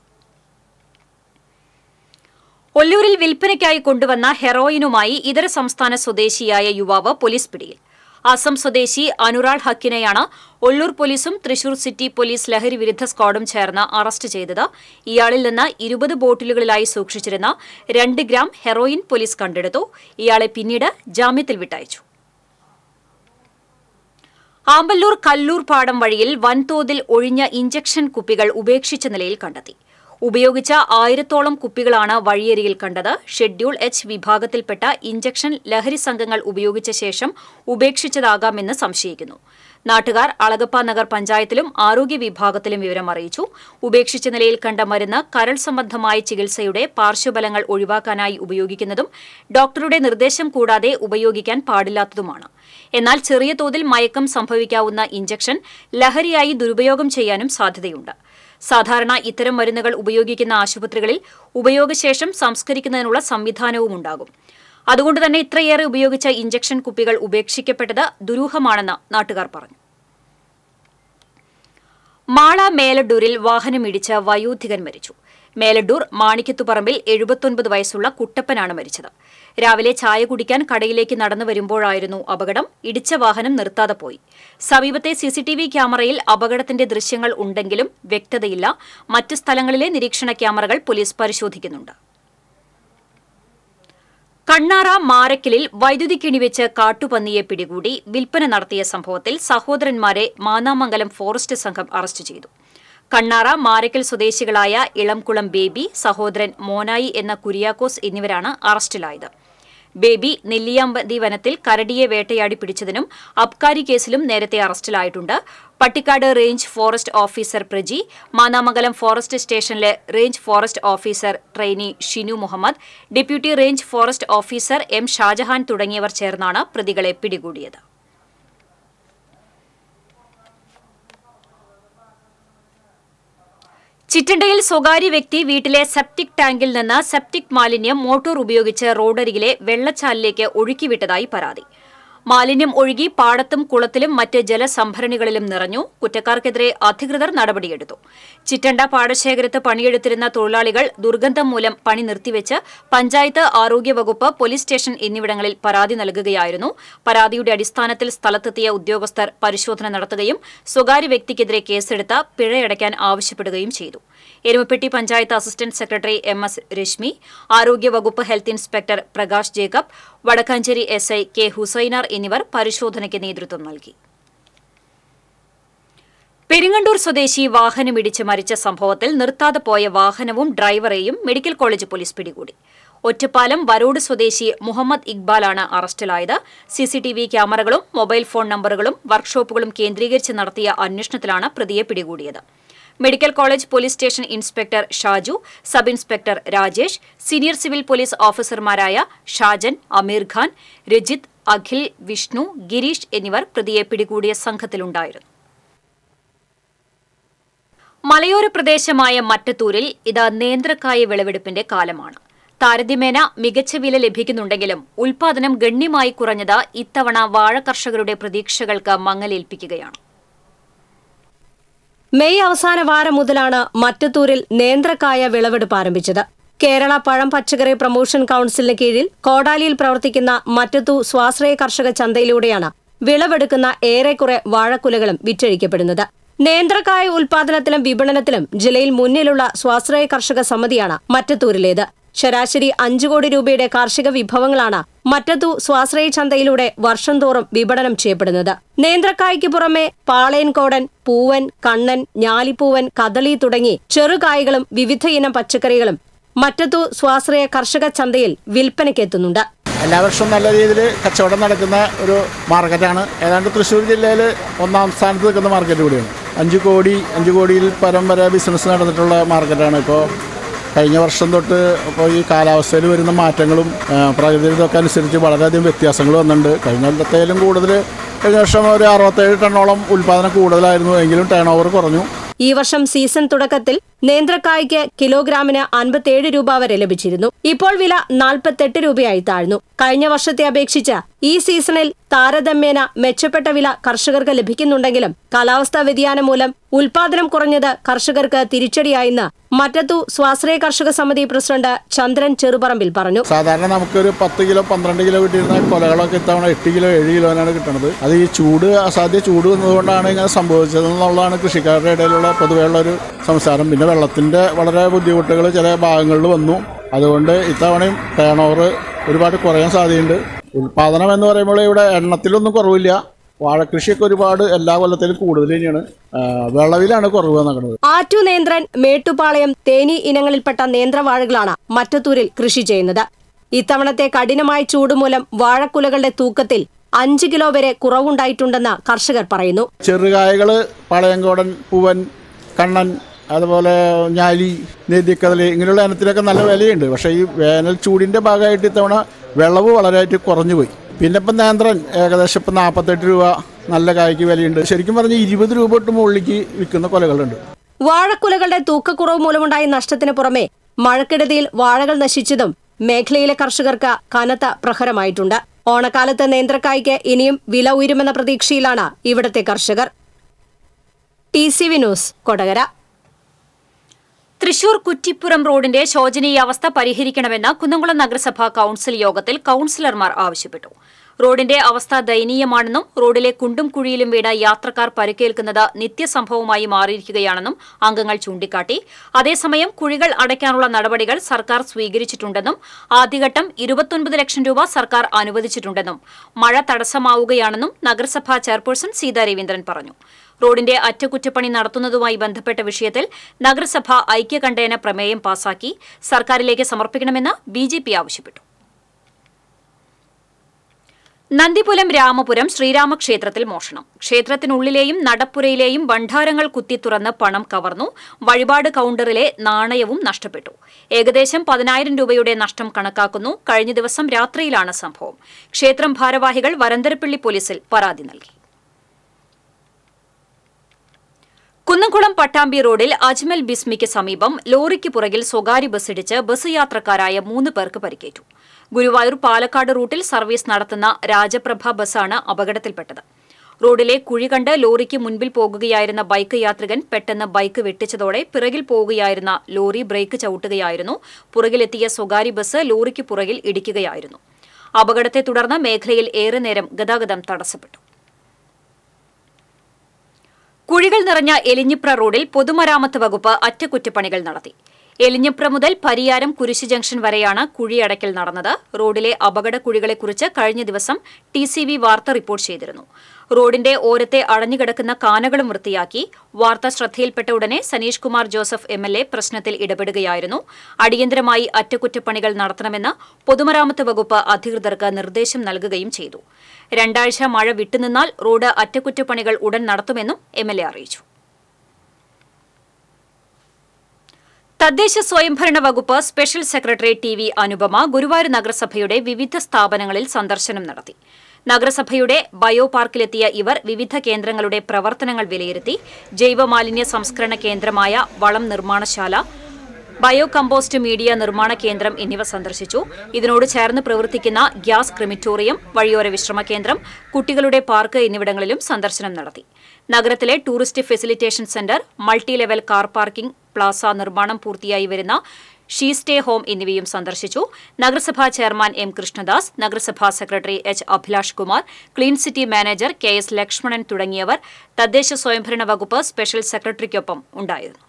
ഒല്ലൂരിൽ വിൽപ്പനയ്ക്കായി കൊണ്ടുവന്ന ഹെറോയിനുമായി ഇതര സംസ്ഥാന സ്വദേശിയായ യുവാവ് പോലീസ് പിടിയിൽ അസം സ്വദേശി അനുറാൾ ഹക്കിനെയാണ് ഒല്ലൂർ പോലീസും തൃശൂർ സിറ്റി പോലീസ് ലഹരി വിരുദ്ധ സ്ക്വാഡും ചേർന്ന് അറസ്റ്റ് ചെയ്തത് ഇയാളിൽ നിന്ന് ഇരുപത് ബോട്ടിലുകളിലായി സൂക്ഷിച്ചിരുന്ന രണ്ട് ഗ്രാം ഹെറോയിൻ പോലീസ് കണ്ടെടുത്തു ഇയാളെ പിന്നീട് ജാമ്യത്തിൽ വിട്ടയച്ചു ആമ്പല്ലൂർ കല്ലൂർ പാടം വഴിയിൽ വൻതോതിൽ ഒഴിഞ്ഞ ഇഞ്ചക്ഷൻ കുപ്പികൾ ഉപേക്ഷിച്ച നിലയിൽ കണ്ടെത്തി ഉപയോഗിച്ച ആയിരത്തോളം കുപ്പികളാണ് വഴിയരികിൽ കണ്ടത് ഷെഡ്യൂൾ എച്ച് വിഭാഗത്തിൽപ്പെട്ട ഇഞ്ചക്ഷൻ ലഹരി സംഘങ്ങൾ ഉപയോഗിച്ച ശേഷം ഉപേക്ഷിച്ചതാകാമെന്ന് സംശയിക്കുന്നു നാട്ടുകാർ അളഗപ്പ നഗർ പഞ്ചായത്തിലും ആരോഗ്യ വിഭാഗത്തിലും വിവരം അറിയിച്ചു ഉപേക്ഷിച്ച നിലയിൽ കണ്ട മരുന്ന് കരൾ സംബന്ധമായ ചികിത്സയുടെ പാർശ്വഫലങ്ങൾ ഒഴിവാക്കാനായി ഉപയോഗിക്കുന്നതും ഡോക്ടറുടെ നിർദ്ദേശം കൂടാതെ ഉപയോഗിക്കാൻ പാടില്ലാത്തതുമാണ് എന്നാൽ ചെറിയ തോതിൽ മയക്കം സംഭവിക്കാവുന്ന ഇഞ്ചക്ഷൻ ലഹരിയായി ദുരുപയോഗം ചെയ്യാനും സാധ്യതയുണ്ട് സാധാരണ ഇത്തരം മരുന്നുകൾ ഉപയോഗിക്കുന്ന ആശുപത്രികളിൽ ഉപയോഗശേഷം സംസ്കരിക്കുന്നതിനുള്ള സംവിധാനവും ഉണ്ടാകും അതുകൊണ്ട് തന്നെ ഇത്രയേറെ ഉപയോഗിച്ച ഇഞ്ചക്ഷൻ കുപ്പികൾ ഉപേക്ഷിക്കപ്പെട്ടത് ദുരൂഹമാണെന്ന് നാട്ടുകാർ പറഞ്ഞു മാള മേലഡൂരിൽ വാഹനമിടിച്ച് വയോധികൻ മരിച്ചു മേലഡൂർ മാണിക്കത്തുപറമ്പിൽ എഴുപത്തൊൻപത് വയസ്സുള്ള കുട്ടപ്പനാണ് മരിച്ചത് രാവിലെ ചായ കുടിക്കാൻ കടയിലേക്ക് നടന്നു വരുമ്പോഴായിരുന്നു അപകടം ഇടിച്ച വാഹനം നിർത്താതെ പോയി സമീപത്തെ സിസിടിവി ക്യാമറയിൽ അപകടത്തിന്റെ ദൃശ്യങ്ങൾ ഉണ്ടെങ്കിലും വ്യക്തതയില്ല മറ്റ് സ്ഥലങ്ങളിലെ നിരീക്ഷണ ക്യാമറകൾ പോലീസ് പരിശോധിക്കുന്നുണ്ട് കണ്ണാറ മാരക്കലിൽ വൈദ്യുതി കിണിവെച്ച് കാട്ടുപന്നിയെ പിടികൂടി വിൽപ്പന നടത്തിയ സംഭവത്തിൽ സഹോദരന്മാരെ മാന്നാമംഗലം ഫോറസ്റ്റ് സംഘം അറസ്റ്റ് ചെയ്തു കണ്ണാറ മാരക്കൽ സ്വദേശികളായ ഇളംകുളം ബേബി സഹോദരൻ മോനായി എന്ന കുര്യാക്കോസ് എന്നിവരാണ് അറസ്റ്റിലായത് ബേബി നെല്ലിയാമ്പതി വനത്തിൽ കരടിയെ വേട്ടയാടി പിടിച്ചതിനും അബ്കാരി കേസിലും നേരത്തെ അറസ്റ്റിലായിട്ടുണ്ട് Pattikkad range forest officer Praji Manamangalam forest സ്റ്റേഷനിലെ range forest officer trainee Shinu Muhammad deputy range forest officer M Shahjahan തുടങ്ങിയവർ ചേർന്നാണ് പ്രതികളെ പിടികൂടിയത് ചിറ്റണ്ടയിൽ സ്വകാര്യ വ്യക്തി വീട്ടിലെ സെപ്റ്റിക് ടാങ്കിൽ നിന്ന് സെപ്റ്റിക് മാലിന്യം മോട്ടോർ ഉപയോഗിച്ച് റോഡരികിലെ വെള്ളച്ചാലിലേക്ക് ഒഴുക്കിവിട്ടതായി പരാതി മാലിന്യം ഒഴുകി പാടത്തും കുളത്തിലും മറ്റ് ജലസംഭരണികളിലും നിറഞ്ഞു കുറ്റക്കാർക്കെതിരെ അധികൃതർ നടപടിയെടുത്തു ചിറ്റണ്ട പാടശേഖരത്ത് പണിയെടുത്തിരുന്ന തൊഴിലാളികൾ ദുർഗന്ധം മൂലം പണി നിർത്തിവെച്ച് പഞ്ചായത്ത് ആരോഗ്യവകുപ്പ് പോലീസ് സ്റ്റേഷൻ എന്നിവിടങ്ങളിൽ പരാതി നൽകുകയായിരുന്നു പരാതിയുടെ അടിസ്ഥാനത്തിൽ സ്ഥലത്തെത്തിയ ഉദ്യോഗസ്ഥർ പരിശോധന നടത്തുകയും സ്വകാര്യ വ്യക്തിക്കെതിരെ കേസെടുത്ത പിഴയടയ്ക്കാൻ ആവശ്യപ്പെടുകയും ചെയ്തു Erumapetty panchayat assistant secretary M S Reshmi ആരോഗ്യവകുപ്പ് health inspector Prakash Jacob Vadakkanchery S I K Husainar എന്നിവർ പരിശോധനയ്ക്ക് നേതൃത്വം നൽകി പെരിങ്ങണ്ടൂർ സ്വദേശി വാഹനമിടിച്ച് മരിച്ച സംഭവത്തിൽ നിർത്താതെ പോയ വാഹനവും ഡ്രൈവറെയും മെഡിക്കൽ കോളേജ് പോലീസ് പിടികൂടി ഒറ്റപ്പാലം വരോട് സ്വദേശി മുഹമ്മദ് ഇക്ബാലാണ് അറസ്റ്റിലായത് സിസിടിവി ക്യാമറകളും മൊബൈൽ ഫോൺ നമ്പറുകളും വർക്ക്ഷോപ്പുകളും കേന്ദ്രീകരിച്ച് നടത്തിയ അന്വേഷണത്തിലാണ് പ്രതിയെ പിടികൂടിയത് medical college police station inspector Shaju sub inspector Rajesh senior civil police ഓഫീസർമാരായ ഷാജൻ അമീർ ഖാൻ രജിത് അഖിൽ വിഷ്ണു ഗിരീഷ് എന്നിവർ പ്രതിയെ പിടികൂടിയ സംഘത്തിലുണ്ടായിരുന്നു മലയോര പ്രദേശമായ മറ്റത്തൂരിൽ ഇത് നേന്ത്രക്കായ വിളവെടുപ്പിന്റെ കാലമാണ് താരതമ്യേന മികച്ച വില ലഭിക്കുന്നുണ്ടെങ്കിലും ഉൽപാദനം ഗണ്യമായി കുറഞ്ഞത് ഇത്തവണ വാഴ കർഷകരുടെ പ്രതീക്ഷകൾക്ക് മങ്ങലേൽപ്പിക്കുകയാണ് മെയ് അവസാന വാരം മുതലാണ് മറ്റത്തൂരിൽ നേന്ത്രക്കായ വിളവെടുപ്പ് ആരംഭിച്ചത് കേരള പഴം പച്ചക്കറി പ്രൊമോഷൻ കൌൺസിലിന് കീഴിൽ കോടാലിയിൽ പ്രവർത്തിക്കുന്ന മറ്റത്തു സ്വാശ്രയ കർഷക ചന്തയിലൂടെയാണ് വിളവെടുക്കുന്ന ഏറെക്കുറെ വാഴക്കുലകളും വിറ്റഴിക്കപ്പെടുന്നത് നേന്ത്രക്കായ ഉൽപാദനത്തിലും വിപണനത്തിലും ജില്ലയിൽ മുന്നിലുള്ള സ്വാശ്രയ കർഷക സമിതിയാണ് മറ്റത്തൂരിലേത് ശരാശരി അഞ്ചു കോടി രൂപയുടെ കാർഷിക വിഭവങ്ങളാണ് മറ്റത്തു സ്വാശ്രയ ചന്തയിലൂടെ വർഷം തോറും വിപണനം ചെയ്യപ്പെടുന്നത് നേന്ത്രക്കായ്ക്ക് പുറമെ പാളയൻകോടൻ പൂവൻ കണ്ണൻ ഞാലിപ്പൂവൻ കദളി തുടങ്ങി ചെറുകായകളും വിവിധയിനം പച്ചക്കറികളും മറ്റത്തു സ്വാശ്രയ കർഷക ചന്തയിൽ വിൽപ്പനയ്ക്കെത്തുന്നുണ്ട് എല്ലാ വർഷവും നല്ല രീതിയിൽ കച്ചവടം നടക്കുന്ന ഒരു മാർക്കറ്റാണ് ഏതാണ്ട് തൃശ്ശൂർ ജില്ലയിൽ ഒന്നാം സ്ഥാനത്ത് നിൽക്കുന്ന മാർക്കറ്റ് കൂടിയാണ് അഞ്ച് കോടി അഞ്ച് കോടിയിൽ പരം വരെ ബിസിനസ് നടന്നിട്ടുള്ള മാർക്കറ്റാണ് ഇപ്പോൾ കഴിഞ്ഞ വർഷം തൊട്ട് ഇപ്പോൾ ഈ കാലാവസ്ഥയിൽ വരുന്ന മാറ്റങ്ങളും ആ, പ്രകൃതിയുടെ ഇതൊക്കെ അനുസരിച്ച് വളരെയധികം വ്യത്യാസങ്ങൾ വന്നിട്ടുണ്ട് കഴിഞ്ഞ കൊല്ലത്തേലും കൂടുതൽ കഴിഞ്ഞ വർഷം ഒരു അറുപത്തേഴ് ടണ്ണോളം ഉൽപ്പാദനം കൂടുതലായിരുന്നു എങ്കിലും ടേൺ ഓവർ കുറഞ്ഞു ഈ വർഷം സീസൺ തുടക്കത്തിൽ നേന്ത്രക്കായ്ക്ക് കിലോഗ്രാമിന് അൻപത്തിയേഴ് രൂപ വരെ ലഭിച്ചിരുന്നു ഇപ്പോൾ വില നാൽപ്പത്തെട്ട് രൂപയായി താഴ്ന്നു കഴിഞ്ഞ വർഷത്തെ അപേക്ഷിച്ച് ഈ സീസണിൽ താരതമ്യേന മെച്ചപ്പെട്ട വില കർഷകർക്ക് ലഭിക്കുന്നുണ്ടെങ്കിലും കാലാവസ്ഥാ വ്യതിയാനം മൂലം ഉൽപാദനം കുറഞ്ഞത് കർഷകർക്ക് തിരിച്ചടിയായെന്ന് മറ്റത്തു സ്വാശ്രയ കർഷക സമിതി പ്രസിഡന്റ് ചന്ദ്രൻ ചെറുപറമ്പിൽ പറഞ്ഞു സാധാരണ നമുക്കൊരു പത്ത് കിലോ പന്ത്രണ്ട് കിലോ കിട്ടിയിരുന്ന കൊലകളൊക്കെ ഇത്തവണ എട്ട് കിലോ ഏഴ് കിലോനാണ് കിട്ടുന്നത് അത് ഈ ചൂട് അസാധ്യ ചൂട് വന്നതുകൊണ്ടാണ് ഇങ്ങനെ സംഭവിച്ചതെന്നുള്ളതാണ് കൃഷിക്കാരുടെ ഇടയിലുള്ള പൊതുവെയുള്ള ഒരു സംസാരം പിന്നെ വെള്ളത്തിൻ്റെ വളരെ ബുദ്ധിമുട്ടുകൾ ചില ഭാഗങ്ങളിൽ വന്നു അതുകൊണ്ട് ഇത്തവണയും ടേൺ ഓവർ ഒരുപാട് കുറയാൻ സാധ്യതയുണ്ട് ഉൽപാദനം എന്ന് പറയുമ്പോൾ ഇവിടെ എണ്ണത്തിലൊന്നും കുറവില്ല വാഴക്കൃഷിയൊക്കെ ഒരുപാട് എല്ലാ കൊല്ലത്തിലും കൂടുതൽ തന്നെയാണ് ആ, വിളവിലാണ് കുറവ് നടക്കുന്നത് ആറ്റു നേന്ത്രൻ മേട്ടുപാളയം തേനി ഇനങ്ങളിൽപ്പെട്ട നേന്ത്രവാഴകളാണ് മറ്റത്തൂരിൽ കൃഷി ചെയ്യുന്നത് ഇത്തവണത്തെ കഠിനമായ ചൂട് മൂലം വാഴക്കുലകളുടെ തൂക്കത്തിൽ അഞ്ച് കിലോ വരെ കുറവുണ്ടായിട്ടുണ്ടെന്ന് കർഷകർ പറയുന്നു ചെറുകായകൾ പാളയങ്കോടൻ പൂവൻ കണ്ണൻ അതുപോലെ ഞാലി നെല്ലിക്കതലി ഇങ്ങനെയുള്ള ഇനത്തിനൊക്കെ നല്ല വിലയുണ്ട് പക്ഷേ ഈ വേനൽ ചൂടിൻ്റെ ഭാഗമായിട്ട് ഇത്തവണ വിളവ് വളരെയായിട്ട് കുറഞ്ഞു പോയി പിന്നെ ഇപ്പം നേന്ത്രൻ ഏകദേശം ഇപ്പം നാൽപ്പത്തെട്ട് രൂപ നല്ല കായ്ക്ക് വിലയുണ്ട് ശരിക്കും പറഞ്ഞാൽ ഇരുപത് രൂപ തൊട്ട് മുകളിലേക്ക് വിൽക്കുന്ന കൊലകളുണ്ട് വാഴക്കുലകളുടെ തൂക്കക്കുറവ് മൂലമുണ്ടായ നഷ്ടത്തിന് പുറമെ മഴക്കെടുതിയിൽ വാഴകൾ നശിച്ചതും മേഖലയിലെ കർഷകർക്ക് കനത്ത പ്രഹരമായിട്ടുണ്ട് ഓണക്കാലത്ത് നേന്ത്രക്കായ്ക്ക് ഇനിയും വില ഉയരുമെന്ന പ്രതീക്ഷയിലാണ് ഇവിടത്തെ കർഷകർ T C V news Kodakara Thrissur Kuttippuram റോഡിന്റെ ശോചനീയാവസ്ഥ പരിഹരിക്കണമെന്ന് കുന്നംകുളം നഗരസഭാ കൌൺസിൽ യോഗത്തിൽ കൌൺസിലർമാർ ആവശ്യപ്പെട്ടു റോഡിന്റെ അവസ്ഥ ദയനീയമാണെന്നും റോഡിലെ കുണ്ടും കുഴിയിലും വീണ യാത്രക്കാർ പരിക്കേൽക്കുന്നത് നിത്യസംഭവമായി മാറിയിരിക്കുകയാണെന്നും അംഗങ്ങൾ ചൂണ്ടിക്കാട്ടി അതേസമയം കുഴികൾ അടയ്ക്കാനുള്ള നടപടികൾ സർക്കാർ സ്വീകരിച്ചിട്ടുണ്ടെന്നും ആദ്യഘട്ടം ഇരുപത്തൊൻപത് ലക്ഷം രൂപ സർക്കാർ അനുവദിച്ചിട്ടുണ്ടെന്നും മഴ തടസ്സമാവുകയാണെന്നും നഗരസഭാ ചെയർപേഴ്സൺ സീതാ രവീന്ദ്രൻ പറഞ്ഞു റോഡിന്റെ അറ്റകുറ്റപ്പണി നടത്തുന്നതുമായി ബന്ധപ്പെട്ട വിഷയത്തിൽ നഗരസഭ ഐക്യകണ്ഠേന പ്രമേയം പാസാക്കി സർക്കാരിലേക്ക് സമർപ്പിക്കണമെന്ന് ബി ആവശ്യപ്പെട്ടു നന്ദിപുലം രാമപുരം ശ്രീരാമക്ഷേത്രത്തിൽ മോഷണം ക്ഷേത്രത്തിനുള്ളിലെയും നടപ്പുരയിലെയും ഭണ്ഡാരങ്ങൾ കുത്തിത്തുറന്ന് പണം കവർന്നു വഴിപാട് കൌണ്ടറിലെ നാണയവും നഷ്ടപ്പെട്ടു ഏകദേശം പതിനായിരം രൂപയുടെ നഷ്ടം കണക്കാക്കുന്നു കഴിഞ്ഞ ദിവസം രാത്രിയിലാണ് സംഭവം ക്ഷേത്രം ഭാരവാഹികൾ വരന്തരപ്പള്ളി പോലീസിൽ പരാതി നൽകി കുന്നംകുളം പട്ടാമ്പി റോഡിൽ അജ്മൽ ബിസ്മിക്ക് സമീപം ലോറിക്ക് പുറകിൽ സ്വകാര്യ ബസ്സിടിച്ച് ബസ് യാത്രക്കാരായ മൂന്ന് പേർക്ക് പരിക്കേറ്റു ഗുരുവായൂർ പാലക്കാട് റൂട്ടിൽ സർവീസ് നടത്തുന്ന രാജപ്രഭ ബസ്സാണ് അപകടത്തിൽപ്പെട്ടത് റോഡിലെ കുഴി കണ്ട് ലോറിക്ക് മുൻപിൽ പോകുകയായിരുന്ന ബൈക്ക് യാത്രികൻ പെട്ടെന്ന് ബൈക്ക് വെട്ടിച്ചതോടെ പിറകിൽ പോകുകയായിരുന്ന ലോറി ബ്രേക്ക് ചവിട്ടുകയായിരുന്നു പുറകിലെത്തിയ സ്വകാര്യ ബസ് ലോറിക്ക് പുറകിൽ ഇടിക്കുകയായിരുന്നു അപകടത്തെ തുടർന്ന് മേഖലയിൽ ഏറെ നേരം ഗതാഗതം തടസ്സപ്പെട്ടു കുഴികൾ നിറഞ്ഞ എലിഞ്ഞിപ്ര റോഡിൽ പൊതുമരാമത്ത് വകുപ്പ് അറ്റകുറ്റപ്പണികൾ നടത്തി എലിഞ്ഞിപ്ര മുതൽ പരിയാരം കുരിശ് ജംഗ്ഷൻ വരെയാണ് കുഴിയടയ്ക്കൽ നടന്നത് റോഡിലെ അപകട കുഴികളെക്കുറിച്ച് കഴിഞ്ഞ ദിവസം ടി സി വി വാർത്ത റിപ്പോർട്ട് ചെയ്തിരുന്നു റോഡിന്റെ ഓരത്തെ അടഞ്ഞുകിടക്കുന്ന കാനകളും വൃത്തിയാക്കി വാർത്ത ശ്രദ്ധയിൽപ്പെട്ട ഉടനെ Saneesh Kumar Joseph M L A പ്രശ്നത്തിൽ ഇടപെടുകയായിരുന്നു അടിയന്തരമായി അറ്റകുറ്റപ്പണികൾ നടത്തണമെന്ന് പൊതുമരാമത്ത് വകുപ്പ് അധികൃതർക്ക് നിർദ്ദേശം നൽകുകയും ചെയ്തു രണ്ടാഴ്ച മഴ വിട്ടുനിന്നാൽ റോഡ് അറ്റകുറ്റപ്പണികൾ ഉടൻ നടത്തുമെന്നും എം എൽ എ അറിയിച്ചു തദ്ദേശ സ്വയംഭരണ വകുപ്പ് special secretary T V Anupama Guruvayur നഗരസഭയുടെ വിവിധ സ്ഥാപനങ്ങളിൽ സന്ദർശനം നടത്തി നഗരസഭയുടെ ബയോ പാർക്കിലെത്തിയ ഇവർ വിവിധ കേന്ദ്രങ്ങളുടെ പ്രവർത്തനങ്ങൾ വിലയിരുത്തി ജൈവമാലിന്യ സംസ്കരണ കേന്ദ്രമായ വളം നിർമ്മാണശാല ബയോ കമ്പോസ്റ്റ് മീഡിയ നിർമ്മാണ കേന്ദ്രം എന്നിവ സന്ദർശിച്ചു ഇതിനോട് ചേർന്ന് പ്രവർത്തിക്കുന്ന ഗ്യാസ് ക്രിമിറ്റോറിയം വഴിയോര വിശ്രമ കേന്ദ്രം കുട്ടികളുടെ പാർക്ക് എന്നിവിടങ്ങളിലും സന്ദർശനം നടത്തി നഗരത്തിലെ tourist facilitation centre multi level car parking plaza നിർമ്മാണം പൂർത്തിയായി വരുന്ന ഷീ സ്റ്റേ ഹോം എന്നിവയും സന്ദർശിച്ചു നഗരസഭാ ചെയർമാൻ എം കൃഷ്ണദാസ് നഗരസഭാ secretary H Abhilash Kumar clean city manager K S Lakshmanan തുടങ്ങിയവർ തദ്ദേശ സ്വയംഭരണ വകുപ്പ് സ്പെഷ്യൽ സെക്രട്ടറിക്കൊപ്പം ഉണ്ടായിരുന്നു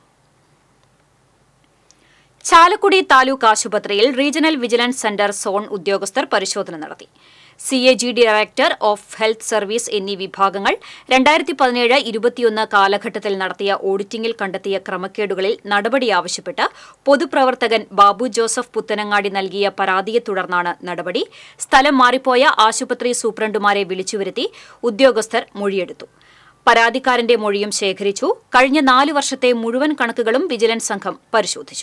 ചാലക്കുടി താലൂക്ക് ആശുപത്രിയിൽ റീജിയണൽ വിജിലൻസ് സെന്റർ സോൺ ഉദ്യോഗസ്ഥർ പരിശോധന നടത്തി C A G director of health service എന്നീ വിഭാഗങ്ങൾ രണ്ടായിരത്തി പതിനേഴ് ഇരുപത്തിയൊന്ന് കാലഘട്ടത്തിൽ നടത്തിയ ഓഡിറ്റിംഗിൽ കണ്ടെത്തിയ ക്രമക്കേടുകളിൽ നടപടി ആവശ്യപ്പെട്ട് പൊതുപ്രവർത്തകൻ ബാബു ജോസഫ് പുത്തനങ്ങാടി നൽകിയ പരാതിയെ തുടർന്നാണ് നടപടി സ്ഥലം മാറിപ്പോയ ആശുപത്രി സൂപ്രണ്ടുമാരെ വിളിച്ചുവരുത്തി ഉദ്യോഗസ്ഥർ മൊഴിയെടുത്തു പരാതിക്കാരന്റെ മൊഴിയും ശേഖരിച്ചു കഴിഞ്ഞ നാല് വർഷത്തെ മുഴുവൻ കണക്കുകളും വിജിലൻസ് സംഘം പരിശോധിച്ചു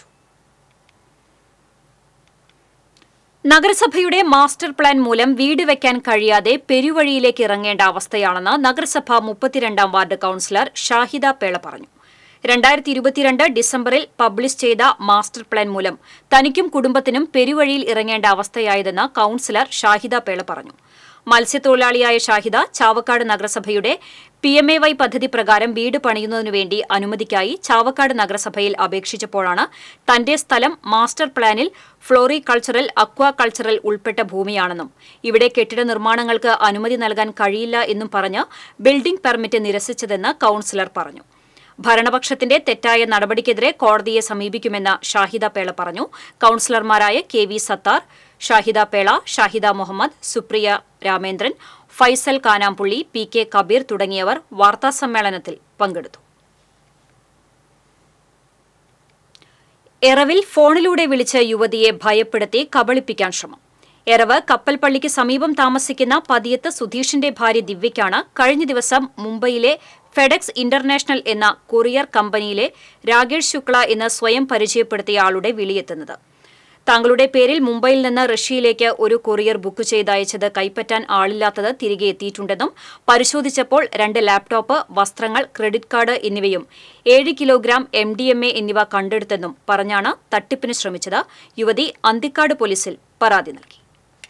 നഗരസഭയുടെ മാസ്റ്റർ പ്ലാൻ മൂലം വീട് വെക്കാൻ കഴിയാതെ പെരുവഴിയിലേക്ക് ഇറങ്ങേണ്ട അവസ്ഥയാണെന്ന് നഗരസഭ മുപ്പത്തിരണ്ടാം വാർഡ് കൌൺസിലർ ഷാഹിദ പേള പറഞ്ഞു രണ്ടായിരത്തി ഇരുപത്തിരണ്ട് ഡിസംബറിൽ പബ്ലിഷ് ചെയ്ത മാസ്റ്റർ പ്ലാൻ മൂലം തനിക്കും കുടുംബത്തിനും പെരുവഴിയിൽ ഇറങ്ങേണ്ട അവസ്ഥയായതെന്ന് കൌൺസിലർ ഷാഹിദ പേള പറഞ്ഞു മത്സ്യത്തൊഴിലാളിയായ ഷാഹിദ ചാവക്കാട് നഗരസഭയുടെ പി എം എ വൈ പദ്ധതി പ്രകാരം വീട് പണിയുന്നതിനു വേണ്ടി അനുമതിക്കായി ചാവക്കാട് നഗരസഭയിൽ അപേക്ഷിച്ചപ്പോഴാണ് തന്റെ സ്ഥലം മാസ്റ്റർ പ്ലാനിൽ ഫ്ലോറികൾച്ചറൽ അക്വാകൾച്ചറൽ ഉൾപ്പെട്ട ഭൂമിയാണെന്നും ഇവിടെ കെട്ടിട നിർമ്മാണങ്ങൾക്ക് അനുമതി നൽകാൻ കഴിയില്ല എന്നും പറഞ്ഞ് ബിൽഡിംഗ് പെർമിറ്റ് നിരസിച്ചതെന്ന് കൌൺസിലർ പറഞ്ഞു ഭരണപക്ഷത്തിന്റെ തെറ്റായ നടപടിക്കെതിരെ കോടതിയെ സമീപിക്കുമെന്ന് ഷാഹിദ പേള പറഞ്ഞു കൌൺസിലർമാരായ K V Sathar Shahida Pela Shahida Muhammad Supriya Ramendran Faisal Kanampully P K Kabeer തുടങ്ങിയവർ വാർത്താസമ്മേളനത്തിൽ പങ്കെടുത്തു എറവിൽ ഫോണിലൂടെ വിളിച്ച് യുവതിയെ ഭയപ്പെടുത്തി കബളിപ്പിക്കാൻ ശ്രമം എറവ് കപ്പൽപ്പള്ളിക്ക് സമീപം താമസിക്കുന്ന പതിയത്ത് സുധീഷിന്റെ ഭാര്യ ദിവ്യയ്ക്കാണ് കഴിഞ്ഞ ദിവസം മുംബൈയിലെ ഫെഡെക്സ് ഇന്റർനാഷണൽ എന്ന കൊറിയർ കമ്പനിയിലെ രാകേഷ് ശുക്ല എന്ന് സ്വയം പരിചയപ്പെടുത്തിയ ആളുടെ വിളിയെത്തുന്നത് താങ്കളുടെ പേരിൽ മുംബൈയിൽ നിന്ന് റഷ്യയിലേക്ക് ഒരു കൊറിയർ ബുക്ക് ചെയ്തയച്ചത് കൈപ്പറ്റാൻ ആളില്ലാത്തത് തിരികെ എത്തിയിട്ടുണ്ടെന്നും പരിശോധിച്ചപ്പോൾ രണ്ട് ലാപ്ടോപ്പ് വസ്ത്രങ്ങൾ ക്രെഡിറ്റ് കാർഡ് എന്നിവയും ഏഴ് kilogram M D M A എന്നിവ കണ്ടെടുത്തെന്നും പറഞ്ഞാണ് തട്ടിപ്പിന് ശ്രമിച്ചത് യുവതി അന്തിക്കാട് പോലീസിൽ പരാതി നൽകി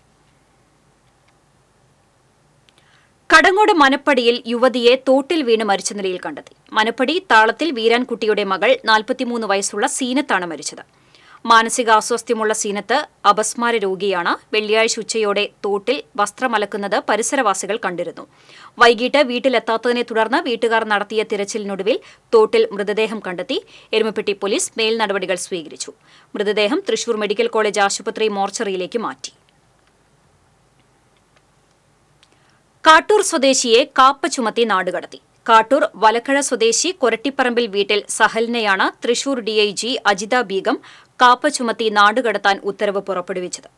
കടങ്ങോട് മനപ്പടിയിൽ യുവതിയെ തോട്ടിൽ വീണ് മരിച്ച നിലയിൽ കണ്ടെത്തി മനപ്പടി താളത്തിൽ വീരാൻകുട്ടിയുടെ മകൾ നാൽപ്പത്തിമൂന്ന് വയസ്സുള്ള സീനത്താണ് മരിച്ചത് മാനസികാസ്വാസ്ഥ്യമുള്ള സീനത്ത് അപസ്മാര രോഗിയാണ് വെള്ളിയാഴ്ച ഉച്ചയോടെ തോട്ടിൽ വസ്ത്രമലക്കുന്നത് പരിസരവാസികൾ കണ്ടിരുന്നു വൈകിട്ട് വീട്ടിലെത്താത്തതിനെ തുടർന്ന് വീട്ടുകാർ നടത്തിയ തിരച്ചിലിനൊടുവിൽ തോട്ടിൽ മൃതദേഹം കണ്ടെത്തി എരുമപ്പെട്ടി പോലീസ് മേൽ നടപടികൾ സ്വീകരിച്ചു മൃതദേഹം തൃശൂർ മെഡിക്കൽ കോളേജ് ആശുപത്രി മോർച്ചറിയിലേക്ക് മാറ്റി കാട്ടൂർ സ്വദേശിയെ കാപ്പ ചുമത്തി നാടുകടത്തി കാട്ടൂർ വലക്കഴ സ്വദേശി കൊരട്ടിപ്പറമ്പിൽ വീട്ടിൽ സഹലിനെയാണ് തൃശൂർ ഡിഐജി അജിത ബീഗം കാപ്പ ചുമത്തി നാടുകടത്താൻ ഉത്തരവ് പുറപ്പെടുവിച്ചത്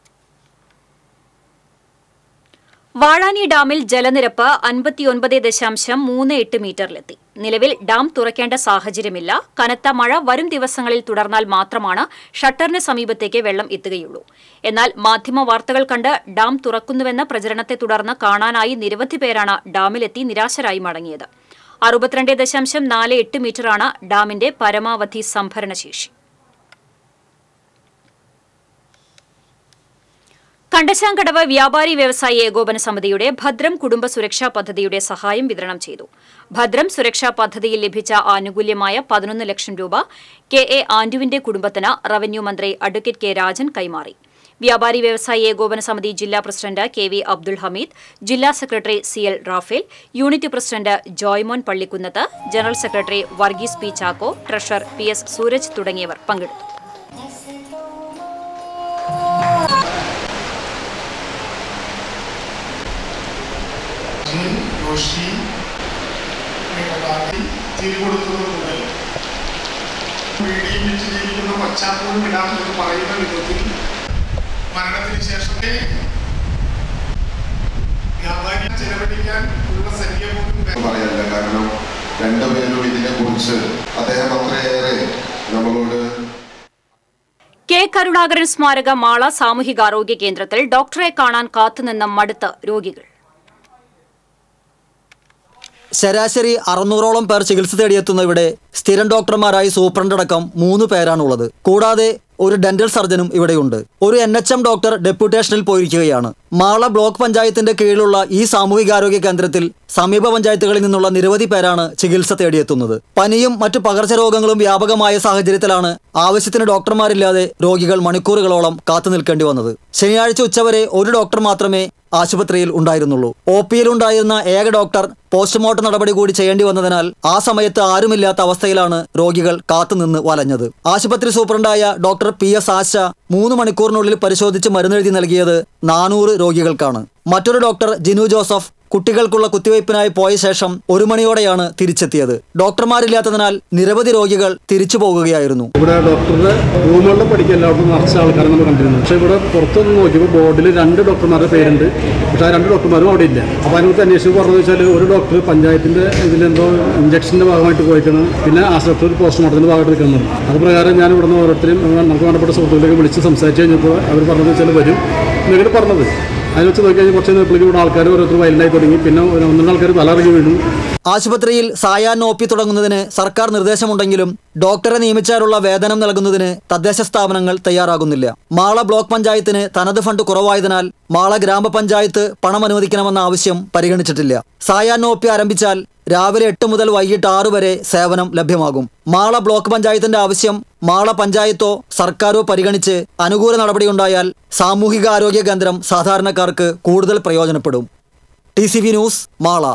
വാഴാനി ഡാമിൽ ജലനിരപ്പ് അൻപത്തിയൊൻപത് ദശാംശം മൂന്ന് എട്ട് മീറ്ററിലെത്തി നിലവിൽ ഡാം തുറക്കേണ്ട സാഹചര്യമില്ല കനത്ത മഴ വരും ദിവസങ്ങളിൽ തുടർന്നാൽ മാത്രമാണ് ഷട്ടറിന് സമീപത്തേക്ക് വെള്ളം എത്തുകയുള്ളൂ എന്നാൽ മാധ്യമ വാർത്തകൾ കണ്ട് ഡാം തുറക്കുന്നുവെന്ന പ്രചരണത്തെ തുടർന്ന് കാണാനായി നിരവധി പേരാണ് ഡാമിലെത്തി നിരാശരായി മടങ്ങിയത് അറുപത്തിരണ്ട് ദശാംശം നാല് എട്ട് മീറ്ററാണ് ഡാമിന്റെ പരമാവധി സംഭരണശേഷി കണ്ടശാങ്കടവ് വ്യാപാരി വ്യവസായി ഏകോപന സമിതിയുടെ ഭദ്രം കുടുംബ സുരക്ഷാ പദ്ധതിയുടെ സഹായം വിതരണം ചെയ്തു ഭദ്രം സുരക്ഷാ പദ്ധതിയിൽ ലഭിച്ച ആനുകൂല്യമായ പതിനൊന്ന് ലക്ഷം രൂപ കെ എ ആന്റുവിന്റെ കുടുംബത്തിന് റവന്യൂ മന്ത്രി അഡ്വക്കേറ്റ് കെ രാജൻ കൈമാറി വ്യാപാരി വ്യവസായി ഏകോപന സമിതി ജില്ലാ president K V Abdul Hameed ജില്ലാ secretary C L Raphael unit president Joymon Pallikkunnath general secretary Varghese P Chacko treasurer P S Sooraj തുടങ്ങിയവർ പങ്കെടുത്തു റോഷി മേഘപാതി തിരികൊടുത്തത് മുതൽ വീടിയും വെച്ച് ജീവിക്കുന്ന പശ്ചാത്തലം ഇടാമെന്ന് പറയുന്ന വിധത്തിൽ മരണത്തിന് ശേഷമേ വ്യാപാരി ചെലവഴിക്കാൻ ഉള്ള സംഖ്യ പോലും പറയല്ല കാരണം രണ്ടുപേരും ഇതിനെ കുറിച്ച് അദ്ദേഹം അത്രയേറെ നമ്മളോട് കെ കരുണാകരൻ സ്മാരക മാള സാമൂഹികാരോഗ്യ കേന്ദ്രത്തിൽ ഡോക്ടറെ കാണാൻ കാത്തുനിന്ന മടുത്ത രോഗികൾ ശരാശരി അറുന്നൂറോളം പേർ ചികിത്സ തേടിയെത്തുന്ന ഇവിടെ സ്ഥിരം ഡോക്ടർമാരായി സൂപ്രണ്ടടക്കം മൂന്ന് പേരാണുള്ളത് കൂടാതെ ഒരു ഡെന്റൽ സർജനും ഇവിടെയുണ്ട് ഒരു എൻ എച്ച് എം ഡോക്ടർ ഡെപ്യൂട്ടേഷനിൽ പോയിരിക്കുകയാണ് മാള ബ്ലോക്ക് പഞ്ചായത്തിന്റെ കീഴിലുള്ള ഈ സാമൂഹികാരോഗ്യ കേന്ദ്രത്തിൽ സമീപ പഞ്ചായത്തുകളിൽ നിന്നുള്ള നിരവധി പേരാണ് ചികിത്സ തേടിയെത്തുന്നത് പനിയും മറ്റു പകർച്ചരോഗങ്ങളും വ്യാപകമായ സാഹചര്യത്തിലാണ് ആവശ്യത്തിന് ഡോക്ടർമാരില്ലാതെ രോഗികൾ മണിക്കൂറുകളോളം കാത്തു നിൽക്കേണ്ടി വന്നത് ശനിയാഴ്ച ഉച്ചവരെ ഒരു ഡോക്ടർ മാത്രമേ ആശുപത്രിയിൽ ഉണ്ടായിരുന്നുള്ളൂ ഒ പിയിലുണ്ടായിരുന്ന ഏക ഡോക്ടർ പോസ്റ്റ്മോർട്ടം നടപടി കൂടി ചെയ്യേണ്ടി വന്നതിനാൽ ആ സമയത്ത് ആരുമില്ലാത്ത അവസ്ഥയിലാണ് രോഗികൾ കാത്തുനിന്ന് വലഞ്ഞത് ആശുപത്രി സൂപ്രണ്ടായ ഡോക്ടർ പി എസ് ആശ മൂന്ന് മണിക്കൂറിനുള്ളിൽ പരിശോധിച്ച് മരുന്നെഴുതി നൽകിയത് നാനൂറ് രോഗികൾക്കാണ് മറ്റൊരു ഡോക്ടർ ജിനു ജോസഫ് കുട്ടികൾക്കുള്ള കുത്തിവയ്പ്പിനായി പോയ ശേഷം ഒരു മണിയോടെയാണ് തിരിച്ചെത്തിയത് ഡോക്ടർമാരില്ലാത്തതിനാൽ നിരവധി രോഗികൾ തിരിച്ചു പോകുകയായിരുന്നു ഇവിടെ ഡോക്ടറുടെ റൂമുകളിൽ പഠിക്കാൻ എല്ലാവർക്കും നിറച്ച ആൾക്കാരെ നമ്മൾ കണ്ടിരുന്നു പക്ഷേ ഇവിടെ പുറത്തുനിന്ന് നോക്കിയപ്പോൾ ബോർഡിൽ രണ്ട് ഡോക്ടർമാരുടെ പേരുണ്ട് പക്ഷേ ആ രണ്ട് ഡോക്ടർമാരും അവിടെ ഇല്ല അപ്പോൾ അതിനകത്ത് അന്വേഷിച്ച് പറഞ്ഞു വെച്ചാൽ ഒരു ഡോക്ടർ പഞ്ചായത്തിൻ്റെ ഇതിലെന്തോ ഇഞ്ചക്ഷൻ്റെ ഭാഗമായിട്ട് പോയിക്കണം പിന്നെ ആശുപത്രി ഒരു പോസ്റ്റ്മോർട്ടത്തിൻ്റെ ഭാഗമായിട്ട് നിൽക്കുന്നുണ്ട് അത് പ്രകാരം ഞാൻ ഇവിടുന്ന് ഓരോരുത്തരും നമുക്ക് വേണ്ടപ്പെട്ട സുഹൃത്തുക്കളൊക്കെ വിളിച്ച് സംസാരിച്ച് കഴിഞ്ഞപ്പോൾ അവർ പറഞ്ഞത് വെച്ചാൽ വരും എന്നിട്ട് പറഞ്ഞത് അതിൽ വെച്ച് നോക്കി കഴിഞ്ഞാൽ കുറച്ച് നേരത്തേക്ക് ഇവിടെ ആൾക്കാർ ഓരോരുത്തർ വയലിനായി തുടങ്ങി പിന്നെ ഒരു ഒന്നര ആൾക്കാർ തലറിഞ്ഞ് വീണു ആശുപത്രിയിൽ സായാഹ്ന ഒ പി തുടങ്ങുന്നതിന് സർക്കാർ നിർദ്ദേശമുണ്ടെങ്കിലും ഡോക്ടറെ നിയമിച്ചാലുള്ള വേതനം നൽകുന്നതിന് തദ്ദേശ സ്ഥാപനങ്ങൾ തയ്യാറാകുന്നില്ല മാള ബ്ലോക്ക് പഞ്ചായത്തിന് തനത് ഫണ്ട് കുറവായതിനാൽ മാള ഗ്രാമപഞ്ചായത്ത് പണം അനുവദിക്കണമെന്ന ആവശ്യം പരിഗണിച്ചിട്ടില്ല സായാഹ്ന ഒ പി ആരംഭിച്ചാൽ രാവിലെ എട്ട് മുതൽ വൈകിട്ട് ആറ് വരെ സേവനം ലഭ്യമാകും മാള ബ്ലോക്ക് പഞ്ചായത്തിന്റെ ആവശ്യം മാള പഞ്ചായത്തോ സർക്കാരോ പരിഗണിച്ച് അനുകൂല നടപടിയുണ്ടായാൽ സാമൂഹികാരോഗ്യ കേന്ദ്രം സാധാരണക്കാർക്ക് കൂടുതൽ പ്രയോജനപ്പെടും T C V news Mala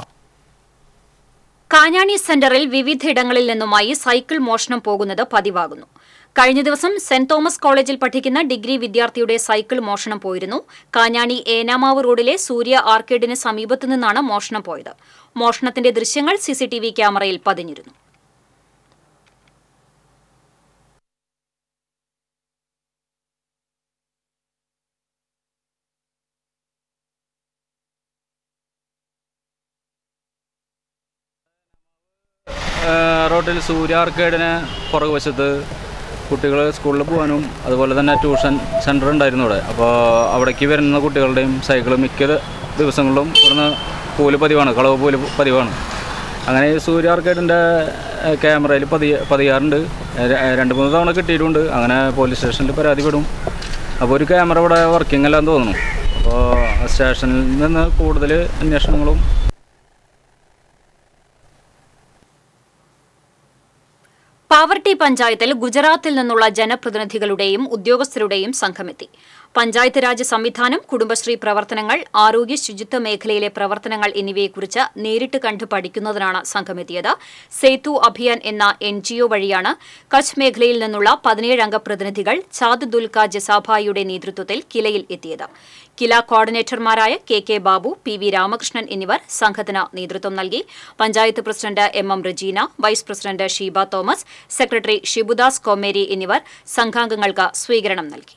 Kanjani സെന്ററിൽ വിവിധയിടങ്ങളിൽ നിന്നുമായി സൈക്കിൾ മോഷണം പോകുന്നത് പതിവാകുന്നു കഴിഞ്ഞ ദിവസം സെന്റ് തോമസ് കോളേജിൽ പഠിക്കുന്ന ഡിഗ്രി വിദ്യാർത്ഥിയുടെ സൈക്കിൾ മോഷണം പോയിരുന്നു കാഞ്ഞാണി ഏനാമാവ് റോഡിലെ സൂര്യ ആർക്കേഡിന് സമീപത്തു നിന്നാണ് മോഷണം പോയത് മോഷണത്തിന്റെ ദൃശ്യങ്ങൾ സിസിടിവി ക്യാമറയിൽ പതിഞ്ഞിരുന്നു റോഡിൽ സൂര്യ ആർക്കേഡിന് പുറകുവശത്ത് കുട്ടികൾ സ്കൂളിൽ പോകാനും അതുപോലെ തന്നെ ട്യൂഷൻ സെൻറ്റർ ഉണ്ടായിരുന്നു ഇവിടെ അപ്പോൾ അവിടേക്ക് വരുന്ന കുട്ടികളുടെയും സൈക്കിൾ മിക്ക ദിവസങ്ങളിലും ഇവിടുന്ന് പൂല് പതിവാണ് കളവ് പൂല് പതിവാണ് അങ്ങനെ ഈ സൂര്യ ആർക്കേഡിൻ്റെ ക്യാമറയിൽ പതി പതിയാറുണ്ട് ര- രണ്ട് മൂന്ന് തവണ കിട്ടിയിട്ടുണ്ട് അങ്ങനെ പോലീസ് സ്റ്റേഷനിൽ പരാതിപ്പെടും അപ്പോൾ ഒരു ക്യാമറ ഇവിടെ വർക്കിംഗ് അല്ലാന്ന് തോന്നുന്നു അപ്പോൾ സ്റ്റേഷനിൽ നിന്ന് കൂടുതൽ അന്വേഷണങ്ങളും പാവർട്ടി പഞ്ചായത്തിൽ ഗുജറാത്തിൽ നിന്നുള്ള ജനപ്രതിനിധികളുടെയും ഉദ്യോഗസ്ഥരുടെയും സംഘമെത്തി പഞ്ചായത്ത് രാജ് സംവിധാനം കുടുംബശ്രീ പ്രവർത്തനങ്ങൾ ആരോഗ്യ ശുചിത്വ മേഖലയിലെ പ്രവർത്തനങ്ങൾ എന്നിവയെക്കുറിച്ച് നേരിട്ട് കണ്ട് പഠിക്കുന്നതിനാണ് സംഘമെത്തിയത് സേതു അഭിയാൻ എന്ന എൻ ജിഒ വഴിയാണ് കച്ച് മേഖലയിൽ നിന്നുള്ള പതിനേഴ് അംഗ പ്രതിനിധികൾ ചാദ് ദുൽക ജസാഭായിയുടെ നേതൃത്വത്തിൽ കിലയിൽ എത്തിയത് കില കോർഡിനേറ്റർമാരായ K K Babu P V Ramakrishnan എന്നിവർ സംഘത്തിന് നേതൃത്വം നൽകി panchayat president M M Rejeena vice president Sheeba Thomas secretary Shibudas Kommeri എന്നിവർ സംഘാംഗങ്ങൾക്ക് സ്വീകരണം നൽകി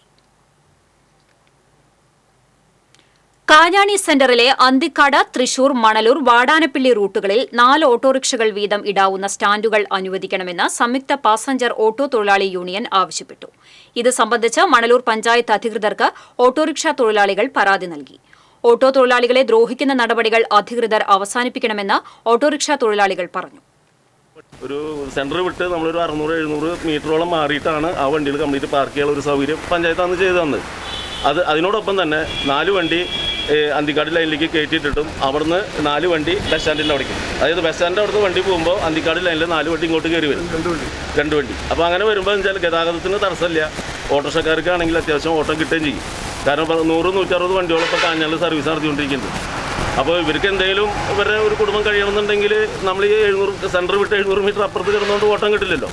കാഞ്ഞാണി സെന്ററിലെ അന്തിക്കാട് തൃശൂർ മണലൂർ വാടാനപ്പള്ളി റൂട്ടുകളിൽ നാല് ഓട്ടോറിക്ഷകൾ വീതം ഇടാവുന്ന സ്റ്റാൻഡുകൾ അനുവദിക്കണമെന്ന് സംയുക്ത പാസഞ്ചർ ഓട്ടോ തൊഴിലാളി യൂണിയൻ ആവശ്യപ്പെട്ടു ഇത് സംബന്ധിച്ച് മണലൂർ പഞ്ചായത്ത് അധികൃതർക്ക് ഓട്ടോറിക്ഷ തൊഴിലാളികൾ പരാതി നൽകി ഓട്ടോ തൊഴിലാളികളെ ദ്രോഹിക്കുന്ന നടപടികൾ അധികൃതർ അവസാനിപ്പിക്കണമെന്ന് ഓട്ടോറിക്ഷ തൊഴിലാളികൾ പറഞ്ഞു ഒരു സെൻറ്റർ വിട്ട് നമ്മളൊരു അറുന്നൂറ് എഴുന്നൂറ് മീറ്ററോളം മാറിയിട്ടാണ് ആ വണ്ടികൾ കംപ്ലീറ്റ് പാർക്ക് ചെയ്യാനുള്ള ഒരു സൗകര്യം പഞ്ചായത്ത് അന്ന് ചെയ്തു തന്നത് അത് അതിനോടൊപ്പം തന്നെ നാല് വണ്ടി ഏഹ്, അന്തിക്കാട് ലൈനിലേക്ക് കയറ്റിയിട്ടിട്ടും അവിടുന്ന് നാല് വണ്ടി ബസ് സ്റ്റാൻഡിൻ്റെ അവിടേക്ക് അതായത് ബസ് സ്റ്റാൻഡിൻ്റെ അവിടുന്ന് വണ്ടി പോകുമ്പോൾ അന്തിക്കാട് ലൈനിൽ നാല് വണ്ടി ഇങ്ങോട്ട് കയറി വരും രണ്ട് വണ്ടി അപ്പോൾ അങ്ങനെ വരുമ്പോൾ വെച്ചാൽ ഗതാഗതത്തിന് തടസ്സമില്ല ഓട്ടോറിക്ഷക്കാർക്കാണെങ്കിൽ അത്യാവശ്യം ഓട്ടം കിട്ടുകയും ചെയ്യും കാരണം ഇപ്പോൾ നൂറ് നൂറ്ററുപത് വണ്ടിയോളം ഇപ്പോൾ കാഞ്ഞാൽ സർവീസ് നടത്തിക്കൊണ്ടിരിക്കുന്നുണ്ട് അപ്പോൾ ഇവർക്ക് എന്തെങ്കിലും ഇവരുടെ ഒരു കുടുംബം കഴിയണമെന്നുണ്ടെങ്കിൽ നമ്മൾ ഈ എഴുന്നൂറ് സെൻറ്റർ വിട്ട് എഴുന്നൂറ് മീറ്റർ അപ്പുറത്ത് കിടന്നുകൊണ്ട് ഓട്ടം കിട്ടില്ലല്ലോ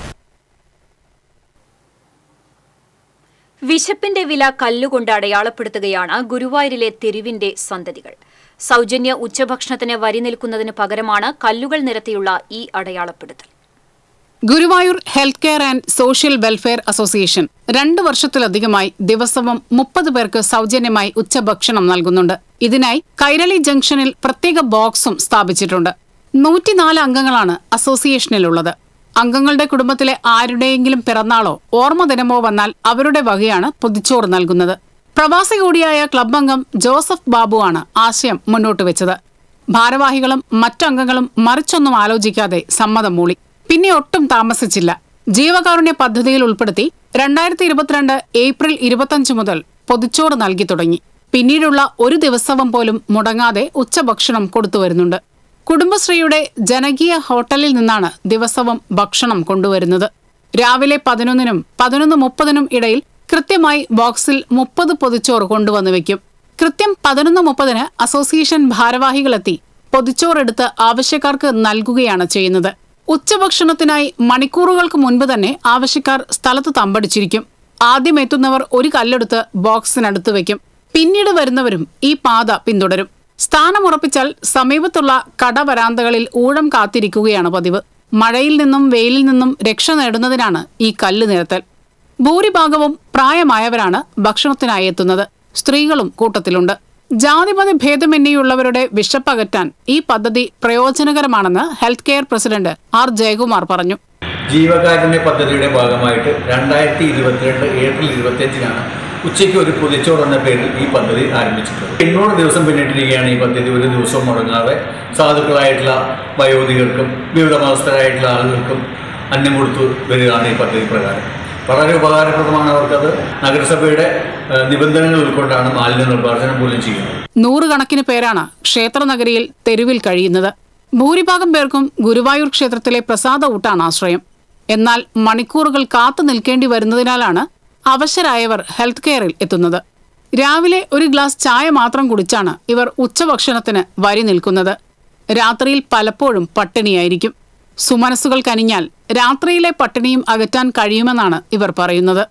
വിശപ്പിന്റെ വില കല്ലുകൊണ്ട് അടയാളപ്പെടുത്തുകയാണ് ഗുരുവായൂരിലെ തെരുവിന്റെ സന്തതികൾ സൗജന്യ ഉച്ചഭക്ഷണത്തിന് വരി നിൽക്കുന്നതിന് പകരമാണ് കല്ലുകൾ നിരത്തിയുള്ള ഈ അടയാളപ്പെടുത്തൽ Guruvayur health care and social welfare association രണ്ട് വർഷത്തിലധികമായി ദിവസവും മുപ്പത് പേർക്ക് സൗജന്യമായി ഉച്ചഭക്ഷണം നൽകുന്നുണ്ട് ഇതിനായി കൈരളി ജംഗ്ഷനിൽ പ്രത്യേക ബോക്സും സ്ഥാപിച്ചിട്ടുണ്ട് നൂറ്റിനാല് അംഗങ്ങളാണ് അസോസിയേഷനിലുള്ളത് അംഗങ്ങളുടെ കുടുംബത്തിലെ ആരുടെയെങ്കിലും പിറന്നാളോ ഓർമ്മ ദിനമോ വന്നാൽ അവരുടെ വകയാണ് പൊതിച്ചോറ് നൽകുന്നത് പ്രവാസി കൂടിയായ ക്ലബ് അംഗം ജോസഫ് ബാബുവാണ് ആശയം മുന്നോട്ട് വെച്ചത് ഭാരവാഹികളും മറ്റംഗങ്ങളും മറിച്ചൊന്നും ആലോചിക്കാതെ സമ്മതം മൂളി പിന്നെ ഒട്ടും താമസിച്ചില്ല ജീവകാരുണ്യ പദ്ധതിയിൽ ഉൾപ്പെടുത്തി രണ്ടായിരത്തി ഇരുപത്തിരണ്ട് ഏപ്രിൽ ഇരുപത്തഞ്ച് മുതൽ പൊതിച്ചോറ് നൽകി തുടങ്ങി പിന്നീടുള്ള ഒരു ദിവസവും പോലും മുടങ്ങാതെ ഉച്ചഭക്ഷണം കൊടുത്തുവരുന്നുണ്ട് കുടുംബശ്രീയുടെ ജനകീയ ഹോട്ടലിൽ നിന്നാണ് ദിവസവും ഭക്ഷണം കൊണ്ടുവരുന്നത് രാവിലെ പതിനൊന്നിനും പതിനൊന്ന് മുപ്പതിനും ഇടയിൽ കൃത്യമായി ബോക്സിൽ മുപ്പത് പൊതിച്ചോറ് കൊണ്ടുവന്ന് വെക്കും കൃത്യം പതിനൊന്ന് മുപ്പതിന് അസോസിയേഷൻ ഭാരവാഹികളെത്തി പൊതിച്ചോറെടുത്ത് ആവശ്യക്കാർക്ക് നൽകുകയാണ് ചെയ്യുന്നത് ഉച്ചഭക്ഷണത്തിനായി മണിക്കൂറുകൾക്ക് മുൻപ് തന്നെ ആവശ്യക്കാർ സ്ഥലത്ത് തമ്പടിച്ചിരിക്കും ആദ്യം എത്തുന്നവർ ഒരു കല്ലെടുത്ത് ബോക്സിനടുത്ത് വെക്കും പിന്നീട് വരുന്നവരും ഈ പാത പിന്തുടരും സ്ഥാനമുറപ്പിച്ചാൽ സമീപത്തുള്ള കടവരാന്തകളിൽ ഊഴം കാത്തിരിക്കുകയാണ് പതിവ് മഴയിൽ നിന്നും വെയിലിൽ നിന്നും രക്ഷ നേടുന്നതിനാണ് ഈ കല്ല് നിരത്തൽ ഭൂരിഭാഗവും പ്രായമായവരാണ് ഭക്ഷണത്തിനായി എത്തുന്നത് സ്ത്രീകളും കൂട്ടത്തിലുണ്ട് ജാതിമത ഭേദമന്യേയുള്ളവരുടെ വിശപ്പകറ്റാൻ ഈ പദ്ധതി പ്രയോജനകരമാണെന്ന് health care president R Jayakumar പറഞ്ഞു ജീവകാരുണ്യ പദ്ധതിയുടെ ഭാഗമായിട്ട് രണ്ടായിരത്തി ഇരുപത്തിരണ്ട് ഏപ്രിൽ ഇരുപത്തിയഞ്ചിനാണ് ഉച്ചയ്ക്ക് ഒരു പൊതിച്ചോറ് എന്ന പേരിൽ ഈ പദ്ധതി ആരംഭിച്ചിട്ടുള്ളത് എണ്ണൂറ് ദിവസം പിന്നിട്ടിരിക്കുകയാണ് ഈ പദ്ധതി ഒരു ദിവസവും മുടങ്ങാതെ സാധുക്കളായിട്ടുള്ള വയോധികർക്കും വിവിധ മതസ്ഥരായിട്ടുള്ള ആളുകൾക്കും അന്നം കൊടുത്തു വരികയാണ് ഈ പദ്ധതി പ്രകാരം വളരെ ഉപകാരപ്രദമാണ് അവർക്കത് നഗരസഭയുടെ ഏഹ്, നിബന്ധനകൾ ഉൾക്കൊണ്ടാണ് മാലിന്യ നിർമ്മാർജ്ജനം പോലും ചെയ്യുന്നത് നൂറുകണക്കിന് പേരാണ് ക്ഷേത്രനഗരിയിൽ തെരുവിൽ കഴിയുന്നത് ഭൂരിഭാഗം പേർക്കും ഗുരുവായൂർ ക്ഷേത്രത്തിലെ പ്രസാദ ഊട്ടാണ് ആശ്രയം എന്നാൽ മണിക്കൂറുകൾ കാത്തു നിൽക്കേണ്ടി വരുന്നതിനാലാണ് അവശരായവർ ഹെൽത്ത് കെയറിൽ എത്തുന്നത് രാവിലെ ഒരു ഗ്ലാസ് ചായ മാത്രം കുടിച്ചാണ് ഇവർ ഉച്ചഭക്ഷണത്തിന് വരി നിൽക്കുന്നത് രാത്രിയിൽ പലപ്പോഴും പട്ടിണിയായിരിക്കും സുമനസ്സുകൾ കനിഞ്ഞാൽ രാത്രിയിലെ പട്ടിണിയും അകറ്റാൻ കഴിയുമെന്നാണ് ഇവർ പറയുന്നത്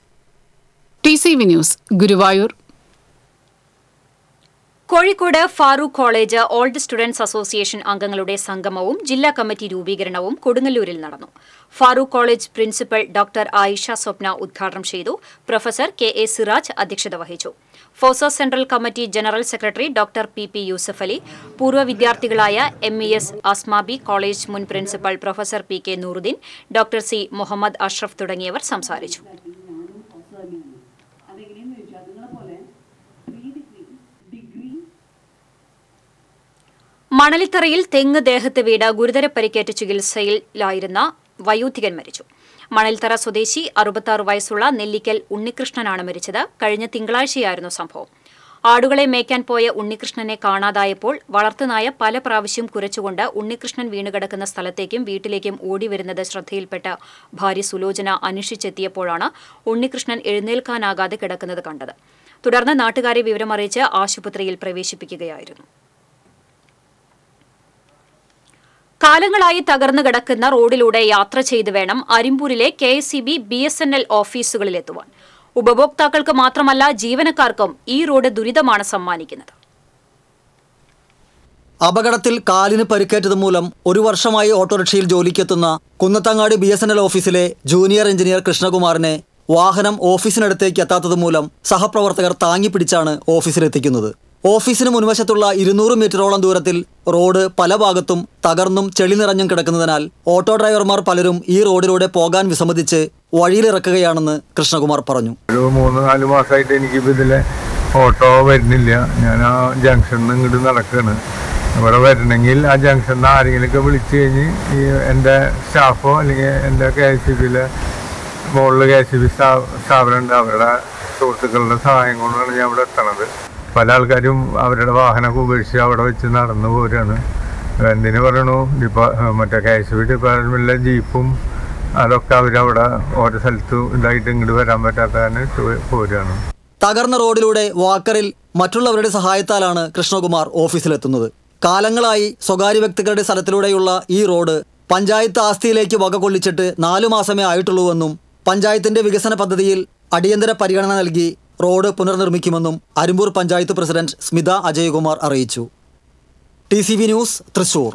T C V news Guruvayur Kozhikode Farook college old students association അംഗങ്ങളുടെ സംഗമവും ജില്ലാ കമ്മിറ്റി രൂപീകരണവും കൊടുങ്ങല്ലൂരിൽ നടന്നു Farook college principal doctor Ayisha Swapna ഉദ്ഘാടനം ചെയ്തു പ്രൊഫസർ കെ എ സിറാജ് അധ്യക്ഷത വഹിച്ചു ഫോസോ central committee general secretary doctor P P Yusuf Ali പൂർവ്വ വിദ്യാർത്ഥികളായ M E S Asmabi college മുൻ principal professor P K Nooruddin doctor C Muhammad Ashraf തുടങ്ങിയവർ സംസാരിച്ചു മണലിത്തറയിൽ തെങ്ങ് ദേഹത്ത് വീട് ഗുരുതര പരിക്കേറ്റ് ചികിത്സയിലായിരുന്ന വയോധികൻ മരിച്ചു മണൽത്തറ സ്വദേശി അറുപത്താറ് വയസ്സുള്ള നെല്ലിക്കൽ ഉണ്ണികൃഷ്ണനാണ് മരിച്ചത് കഴിഞ്ഞ തിങ്കളാഴ്ചയായിരുന്നു സംഭവം ആടുകളെ മേയ്ക്കാൻ പോയ ഉണ്ണികൃഷ്ണനെ കാണാതായപ്പോൾ വളർത്തുനായ പല പ്രാവശ്യം കുരച്ചുകൊണ്ട് ഉണ്ണികൃഷ്ണൻ വീണുകിടക്കുന്ന സ്ഥലത്തേക്കും വീട്ടിലേക്കും ഓടിവരുന്നത് ശ്രദ്ധയിൽപ്പെട്ട ഭാര്യ സുലോചന അന്വേഷിച്ചെത്തിയപ്പോഴാണ് ഉണ്ണികൃഷ്ണൻ എഴുന്നേൽക്കാനാകാതെ കിടക്കുന്നത് കണ്ടത് തുടർന്ന് നാട്ടുകാരെ വിവരമറിയിച്ച് ആശുപത്രിയിൽ പ്രവേശിപ്പിക്കുകയായിരുന്നു കാലങ്ങളായി തകർന്നു കിടക്കുന്ന റോഡിലൂടെ യാത്ര ചെയ്തു വേണം അരിമ്പൂരിലെ K S C B B S N L ഓഫീസുകളിലെത്തുവാൻ ഉപഭോക്താക്കൾക്ക് മാത്രമല്ല ജീവനക്കാർക്കും ഈ റോഡ് ദുരിതമാണ് സമ്മാനിക്കുന്നത് അപകടത്തിൽ കാലിന് പരിക്കേറ്റത് മൂലം ഒരു വർഷമായി ഓട്ടോറിക്ഷയിൽ ജോലിക്കെത്തുന്ന Kunnathangadi B S N L ഓഫീസിലെ ജൂനിയർ എഞ്ചിനീയർ കൃഷ്ണകുമാറിനെ വാഹനം ഓഫീസിനടുത്തേക്ക് എത്താത്തത് മൂലം സഹപ്രവർത്തകർ താങ്ങിപ്പിടിച്ചാണ് ഓഫീസിലെത്തിക്കുന്നത് ഓഫീസിന് മുൻവശത്തുള്ള ഇരുന്നൂറ് മീറ്ററോളം ദൂരത്തിൽ റോഡ് പല ഭാഗത്തും തകർന്നും ചെളി നിറഞ്ഞും കിടക്കുന്നതിനാൽ ഓട്ടോ ഡ്രൈവർമാർ പലരും ഈ റോഡിലൂടെ പോകാൻ വിസമ്മതിച്ച് വഴിയിലിറക്കുകയാണെന്ന് കൃഷ്ണകുമാർ പറഞ്ഞു ഒരു മൂന്ന് നാല് മാസമായിട്ട് എനിക്ക് ഇതിലെ ഓട്ടോ വരുന്നില്ല ഞാൻ ആ ജംഗ്ഷനിൽ നിന്ന് ഇങ്ങോട്ട് നടക്കുകയാണ് ഇവിടെ വരണമെങ്കിൽ ആ ജംഗ്ഷനിൽ നിന്ന് ആരെങ്കിലുമൊക്കെ വിളിച്ചു കഴിഞ്ഞ് ഈ എൻ്റെ സ്റ്റാഫോ അല്ലെങ്കിൽ എൻ്റെ കെ എസ് സി ബിയിലെ മുകളിൽ കെ എസ് സി ബി സ്ഥാപനമുണ്ട് അവരുടെ സുഹൃത്തുക്കളുടെ സഹായം കൊണ്ടാണ് ഞാൻ ഇവിടെ എത്തണത് പല ആൾക്കാരും അവരുടെ വാഹനമൊക്കെ ഉപേക്ഷിച്ച് അവിടെ വെച്ച് നടന്നു പോരുകയാണ് എന്തിനു പറയണു ഡിപ്പാ മറ്റേ കെ എസ് ബി ഡിപ്പാർട്ട്മെൻറ്റിലെ ജീപ്പും അതൊക്കെ അവരവിടെ ഓരോ സ്ഥലത്ത് ഇതായിട്ട് ഇങ്ങോട്ട് വരാൻ പറ്റാത്ത കാരണം ഇട്ട് പോരുകയാണ് തകർന്ന റോഡിലൂടെ വാക്കറിൽ മറ്റുള്ളവരുടെ സഹായത്താലാണ് കൃഷ്ണകുമാർ ഓഫീസിലെത്തുന്നത് കാലങ്ങളായി സ്വകാര്യ വ്യക്തികളുടെ സ്ഥലത്തിലൂടെയുള്ള ഈ റോഡ് പഞ്ചായത്ത് ആസ്തിയിലേക്ക് വക കൊള്ളിച്ചിട്ട് നാലു മാസമേ ആയിട്ടുള്ളൂവെന്നും പഞ്ചായത്തിന്റെ വികസന പദ്ധതിയിൽ അടിയന്തര പരിഗണന നൽകി റോഡ് പുനർനിർമ്മിക്കുമെന്നും അരുമ്പൂർ പഞ്ചായത്ത് പ്രസിഡന്റ് സ്മിത അജയകുമാർ അറിയിച്ചു T C V news Thrissur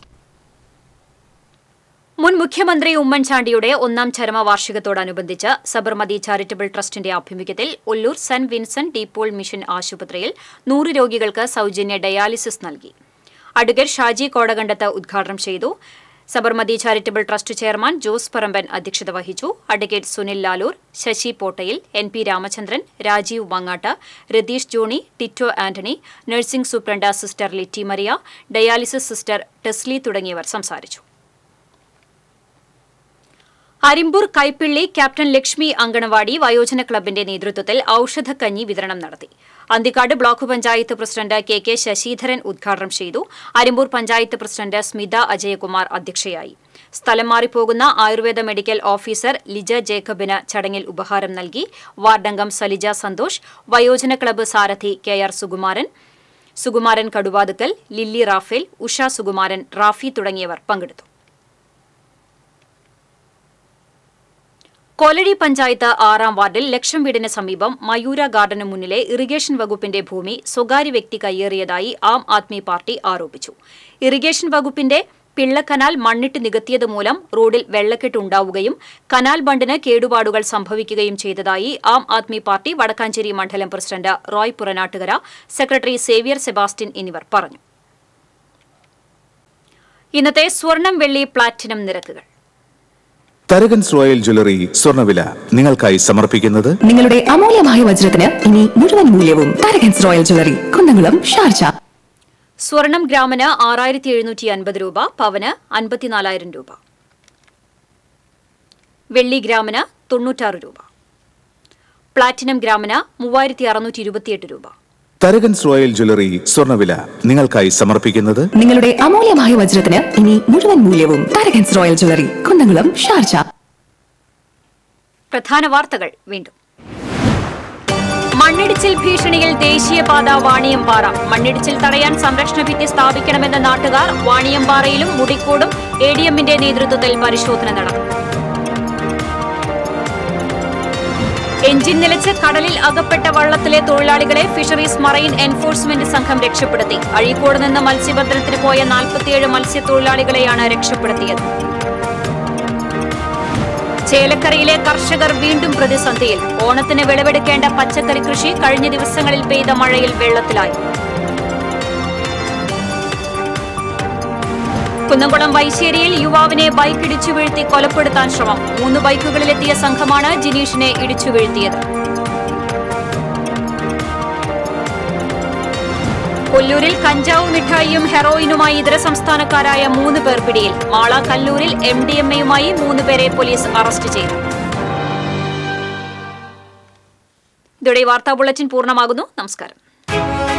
മുൻ മുഖ്യമന്ത്രി ഉമ്മൻചാണ്ടിയുടെ ഒന്നാം ചരമവാർഷികത്തോടനുബന്ധിച്ച് സബർമതി ചാരിറ്റബിൾ ട്രസ്റ്റിന്റെ ആഭിമുഖ്യത്തിൽ Ollur Saint Vincent de Paul mission ആശുപത്രിയിൽ നൂറ് രോഗികൾക്ക് സൗജന്യ ഡയാലിസിസ് നൽകി അഡ്വക്കേറ്റ് ഷാജി കോടകണ്ടത്ത് ഉദ്ഘാടനം ചെയ്തു Sabarmathi charitable trust chairman Jose Paramban അധ്യക്ഷത വഹിച്ചു advocate Sunil Lalur Sasi Pottayil N P Ramachandran Rajeev Mangatt Ratheesh Johnny Tito Antony nursing superintendent sister Litty Maria dialysis sister Tesly തുടങ്ങിയവർ സംസാരിച്ചു അരിമ്പൂർ കൈപ്പിള്ളി ക്യാപ്റ്റൻ ലക്ഷ്മി അങ്കണവാടി വയോജന ക്ലബിന്റെ നേതൃത്വത്തിൽ ഔഷധക്കഞ്ഞി വിതരണം നടത്തി Anthikad block panchayat president K K Sasidharan ഉദ്ഘാടനം ചെയ്തു അരിമ്പൂർ പഞ്ചായത്ത് പ്രസിഡന്റ് സ്മിത അജയകുമാർ അധ്യക്ഷയായി സ്ഥലം മാറിപ്പോകുന്ന ആയുർവേദ മെഡിക്കൽ ഓഫീസർ ലിജ ജേക്കബിന് ചടങ്ങിൽ ഉപഹാരം നൽകി വാർഡംഗം സലിജ സന്തോഷ് വയോജന ക്ലബ്ബ് സാരഥി K R Sukumaran Sukumaran Kaduvathukkal Lilly Raphael Usha Sukumaran Rafi തുടങ്ങിയവർ പങ്കെടുത്തു കൊലടി പഞ്ചായത്ത് ആറാം വാർഡിൽ ലക്ഷം വീടിന് സമീപം മയൂര ഗാർഡന് മുന്നിലെ ഇറിഗേഷൻ വകുപ്പിന്റെ ഭൂമി സ്വകാര്യ വ്യക്തി കയ്യേറിയതായി ആം ആദ്മി പാർട്ടി ആരോപിച്ചു ഇറിഗേഷൻ വകുപ്പിന്റെ പിള്ളക്കനാൽ മണ്ണിട്ട് നികത്തിയത് മൂലം റോഡിൽ വെള്ളക്കെട്ട് ഉണ്ടാവുകയും കനാൽ ബണ്ടിന് കേടുപാടുകൾ സംഭവിക്കുകയും ചെയ്തതായി ആം ആദ്മി പാർട്ടി വടക്കാഞ്ചേരി മണ്ഡലം president Roy Puranattukara secretary Xavier Sebastian എന്നിവർ പറഞ്ഞു ഇന്നത്തെ സ്വർണം വെള്ളി പ്ലാറ്റിനം നിരക്കുകൾ തരകൻസ് റോയൽ ജ്വല്ലറി സ്വർണ്ണവില നിങ്ങൾക്കായി സമർപ്പിക്കുന്നത് നിങ്ങളുടെ അമൂല്യമായ വജ്രത്തിന് ഇനി മുഴുവൻ മൂല്യവും Tharakans royal jewellery Kunnamkulam Sharjah സ്വർണം ഗ്രാമിന് ആറായിരത്തി എഴുന്നൂറ്റി അൻപത് രൂപ പവന് അൻപത്തിനാലായിരം രൂപ വെള്ളി ഗ്രാമിന് തൊണ്ണൂറ്റാറ് രൂപ പ്ലാറ്റിനം ഗ്രാമിന് മൂവായിരത്തി അറുന്നൂറ്റി ഇരുപത്തിയെട്ട് രൂപ തരകൻസ് റോയൽ ജ്വല്ലറി സ്വർണ്ണവില നിങ്ങൾക്കായി സമർപ്പിക്കുന്നത് നിങ്ങളുടെ അമൂല്യമായ വജ്രത്തിന് ഇനി മുഴുവൻ മൂല്യവും Tharakans royal jewellery Kunnamkulam Sharjah പ്രധാന വാർത്തകൾ വീണ്ടും മണ്ണിടിച്ചിൽ ഭീഷണിയിൽ ദേശീയപാത വാണിയമ്പാറ മണ്ണിടിച്ചിൽ തടയാൻ സംരക്ഷണ ഭിത്തി സ്ഥാപിക്കണമെന്ന നാട്ടുകാർ വാണിയമ്പാറയിലും മുടിക്കോടും എ ഡി എമ്മിന്റെ നേതൃത്വത്തിൽ പരിശോധന നടന്നു എഞ്ചിൻ നിലച്ച് കടലിൽ അകപ്പെട്ട വള്ളത്തിലെ തൊഴിലാളികളെ ഫിഷറീസ് മറൈൻ എൻഫോഴ്സ്മെന്റ് സംഘം രക്ഷപ്പെടുത്തി അഴീക്കോട് നിന്ന് മത്സ്യബന്ധനത്തിന് പോയ നാൽപ്പത്തിയേഴ് മത്സ്യത്തൊഴിലാളികളെയാണ് രക്ഷപ്പെടുത്തിയത് ചേലക്കരയിലെ കർഷകർ വീണ്ടും പ്രതിസന്ധിയിൽ ഓണത്തിന് വിളവെടുക്കേണ്ട പച്ചക്കറി കൃഷി കഴിഞ്ഞ ദിവസങ്ങളിൽ പെയ്ത മഴയിൽ വെള്ളത്തിലായി കുന്നംകുളം വൈശ്ശേരിയിൽ യുവാവിനെ ബൈക്ക് ഇടിച്ചു വീഴ്ത്തി കൊലപ്പെടുത്താൻ ശ്രമം മൂന്ന് ബൈക്കുകളിലെത്തിയ സംഘമാണ് ജിനീഷിനെ ഇടിച്ചു വീഴ്ത്തിയത് കൊല്ലൂരിൽ കഞ്ചാവ് മിഠായിയും ഹെറോയിനുമായി ഇതര സംസ്ഥാനക്കാരായ മൂന്ന് പേർ പിടിയിൽ മാള കല്ലൂരിൽ എം ഡി എം എയുമായി മൂന്ന് പേരെ പോലീസ് അറസ്റ്റ് ചെയ്തു ഇതോടെ ഈ വാർത്താ ബുള്ളറ്റിൻ പൂർണ്ണമാകുന്നു നമസ്കാരം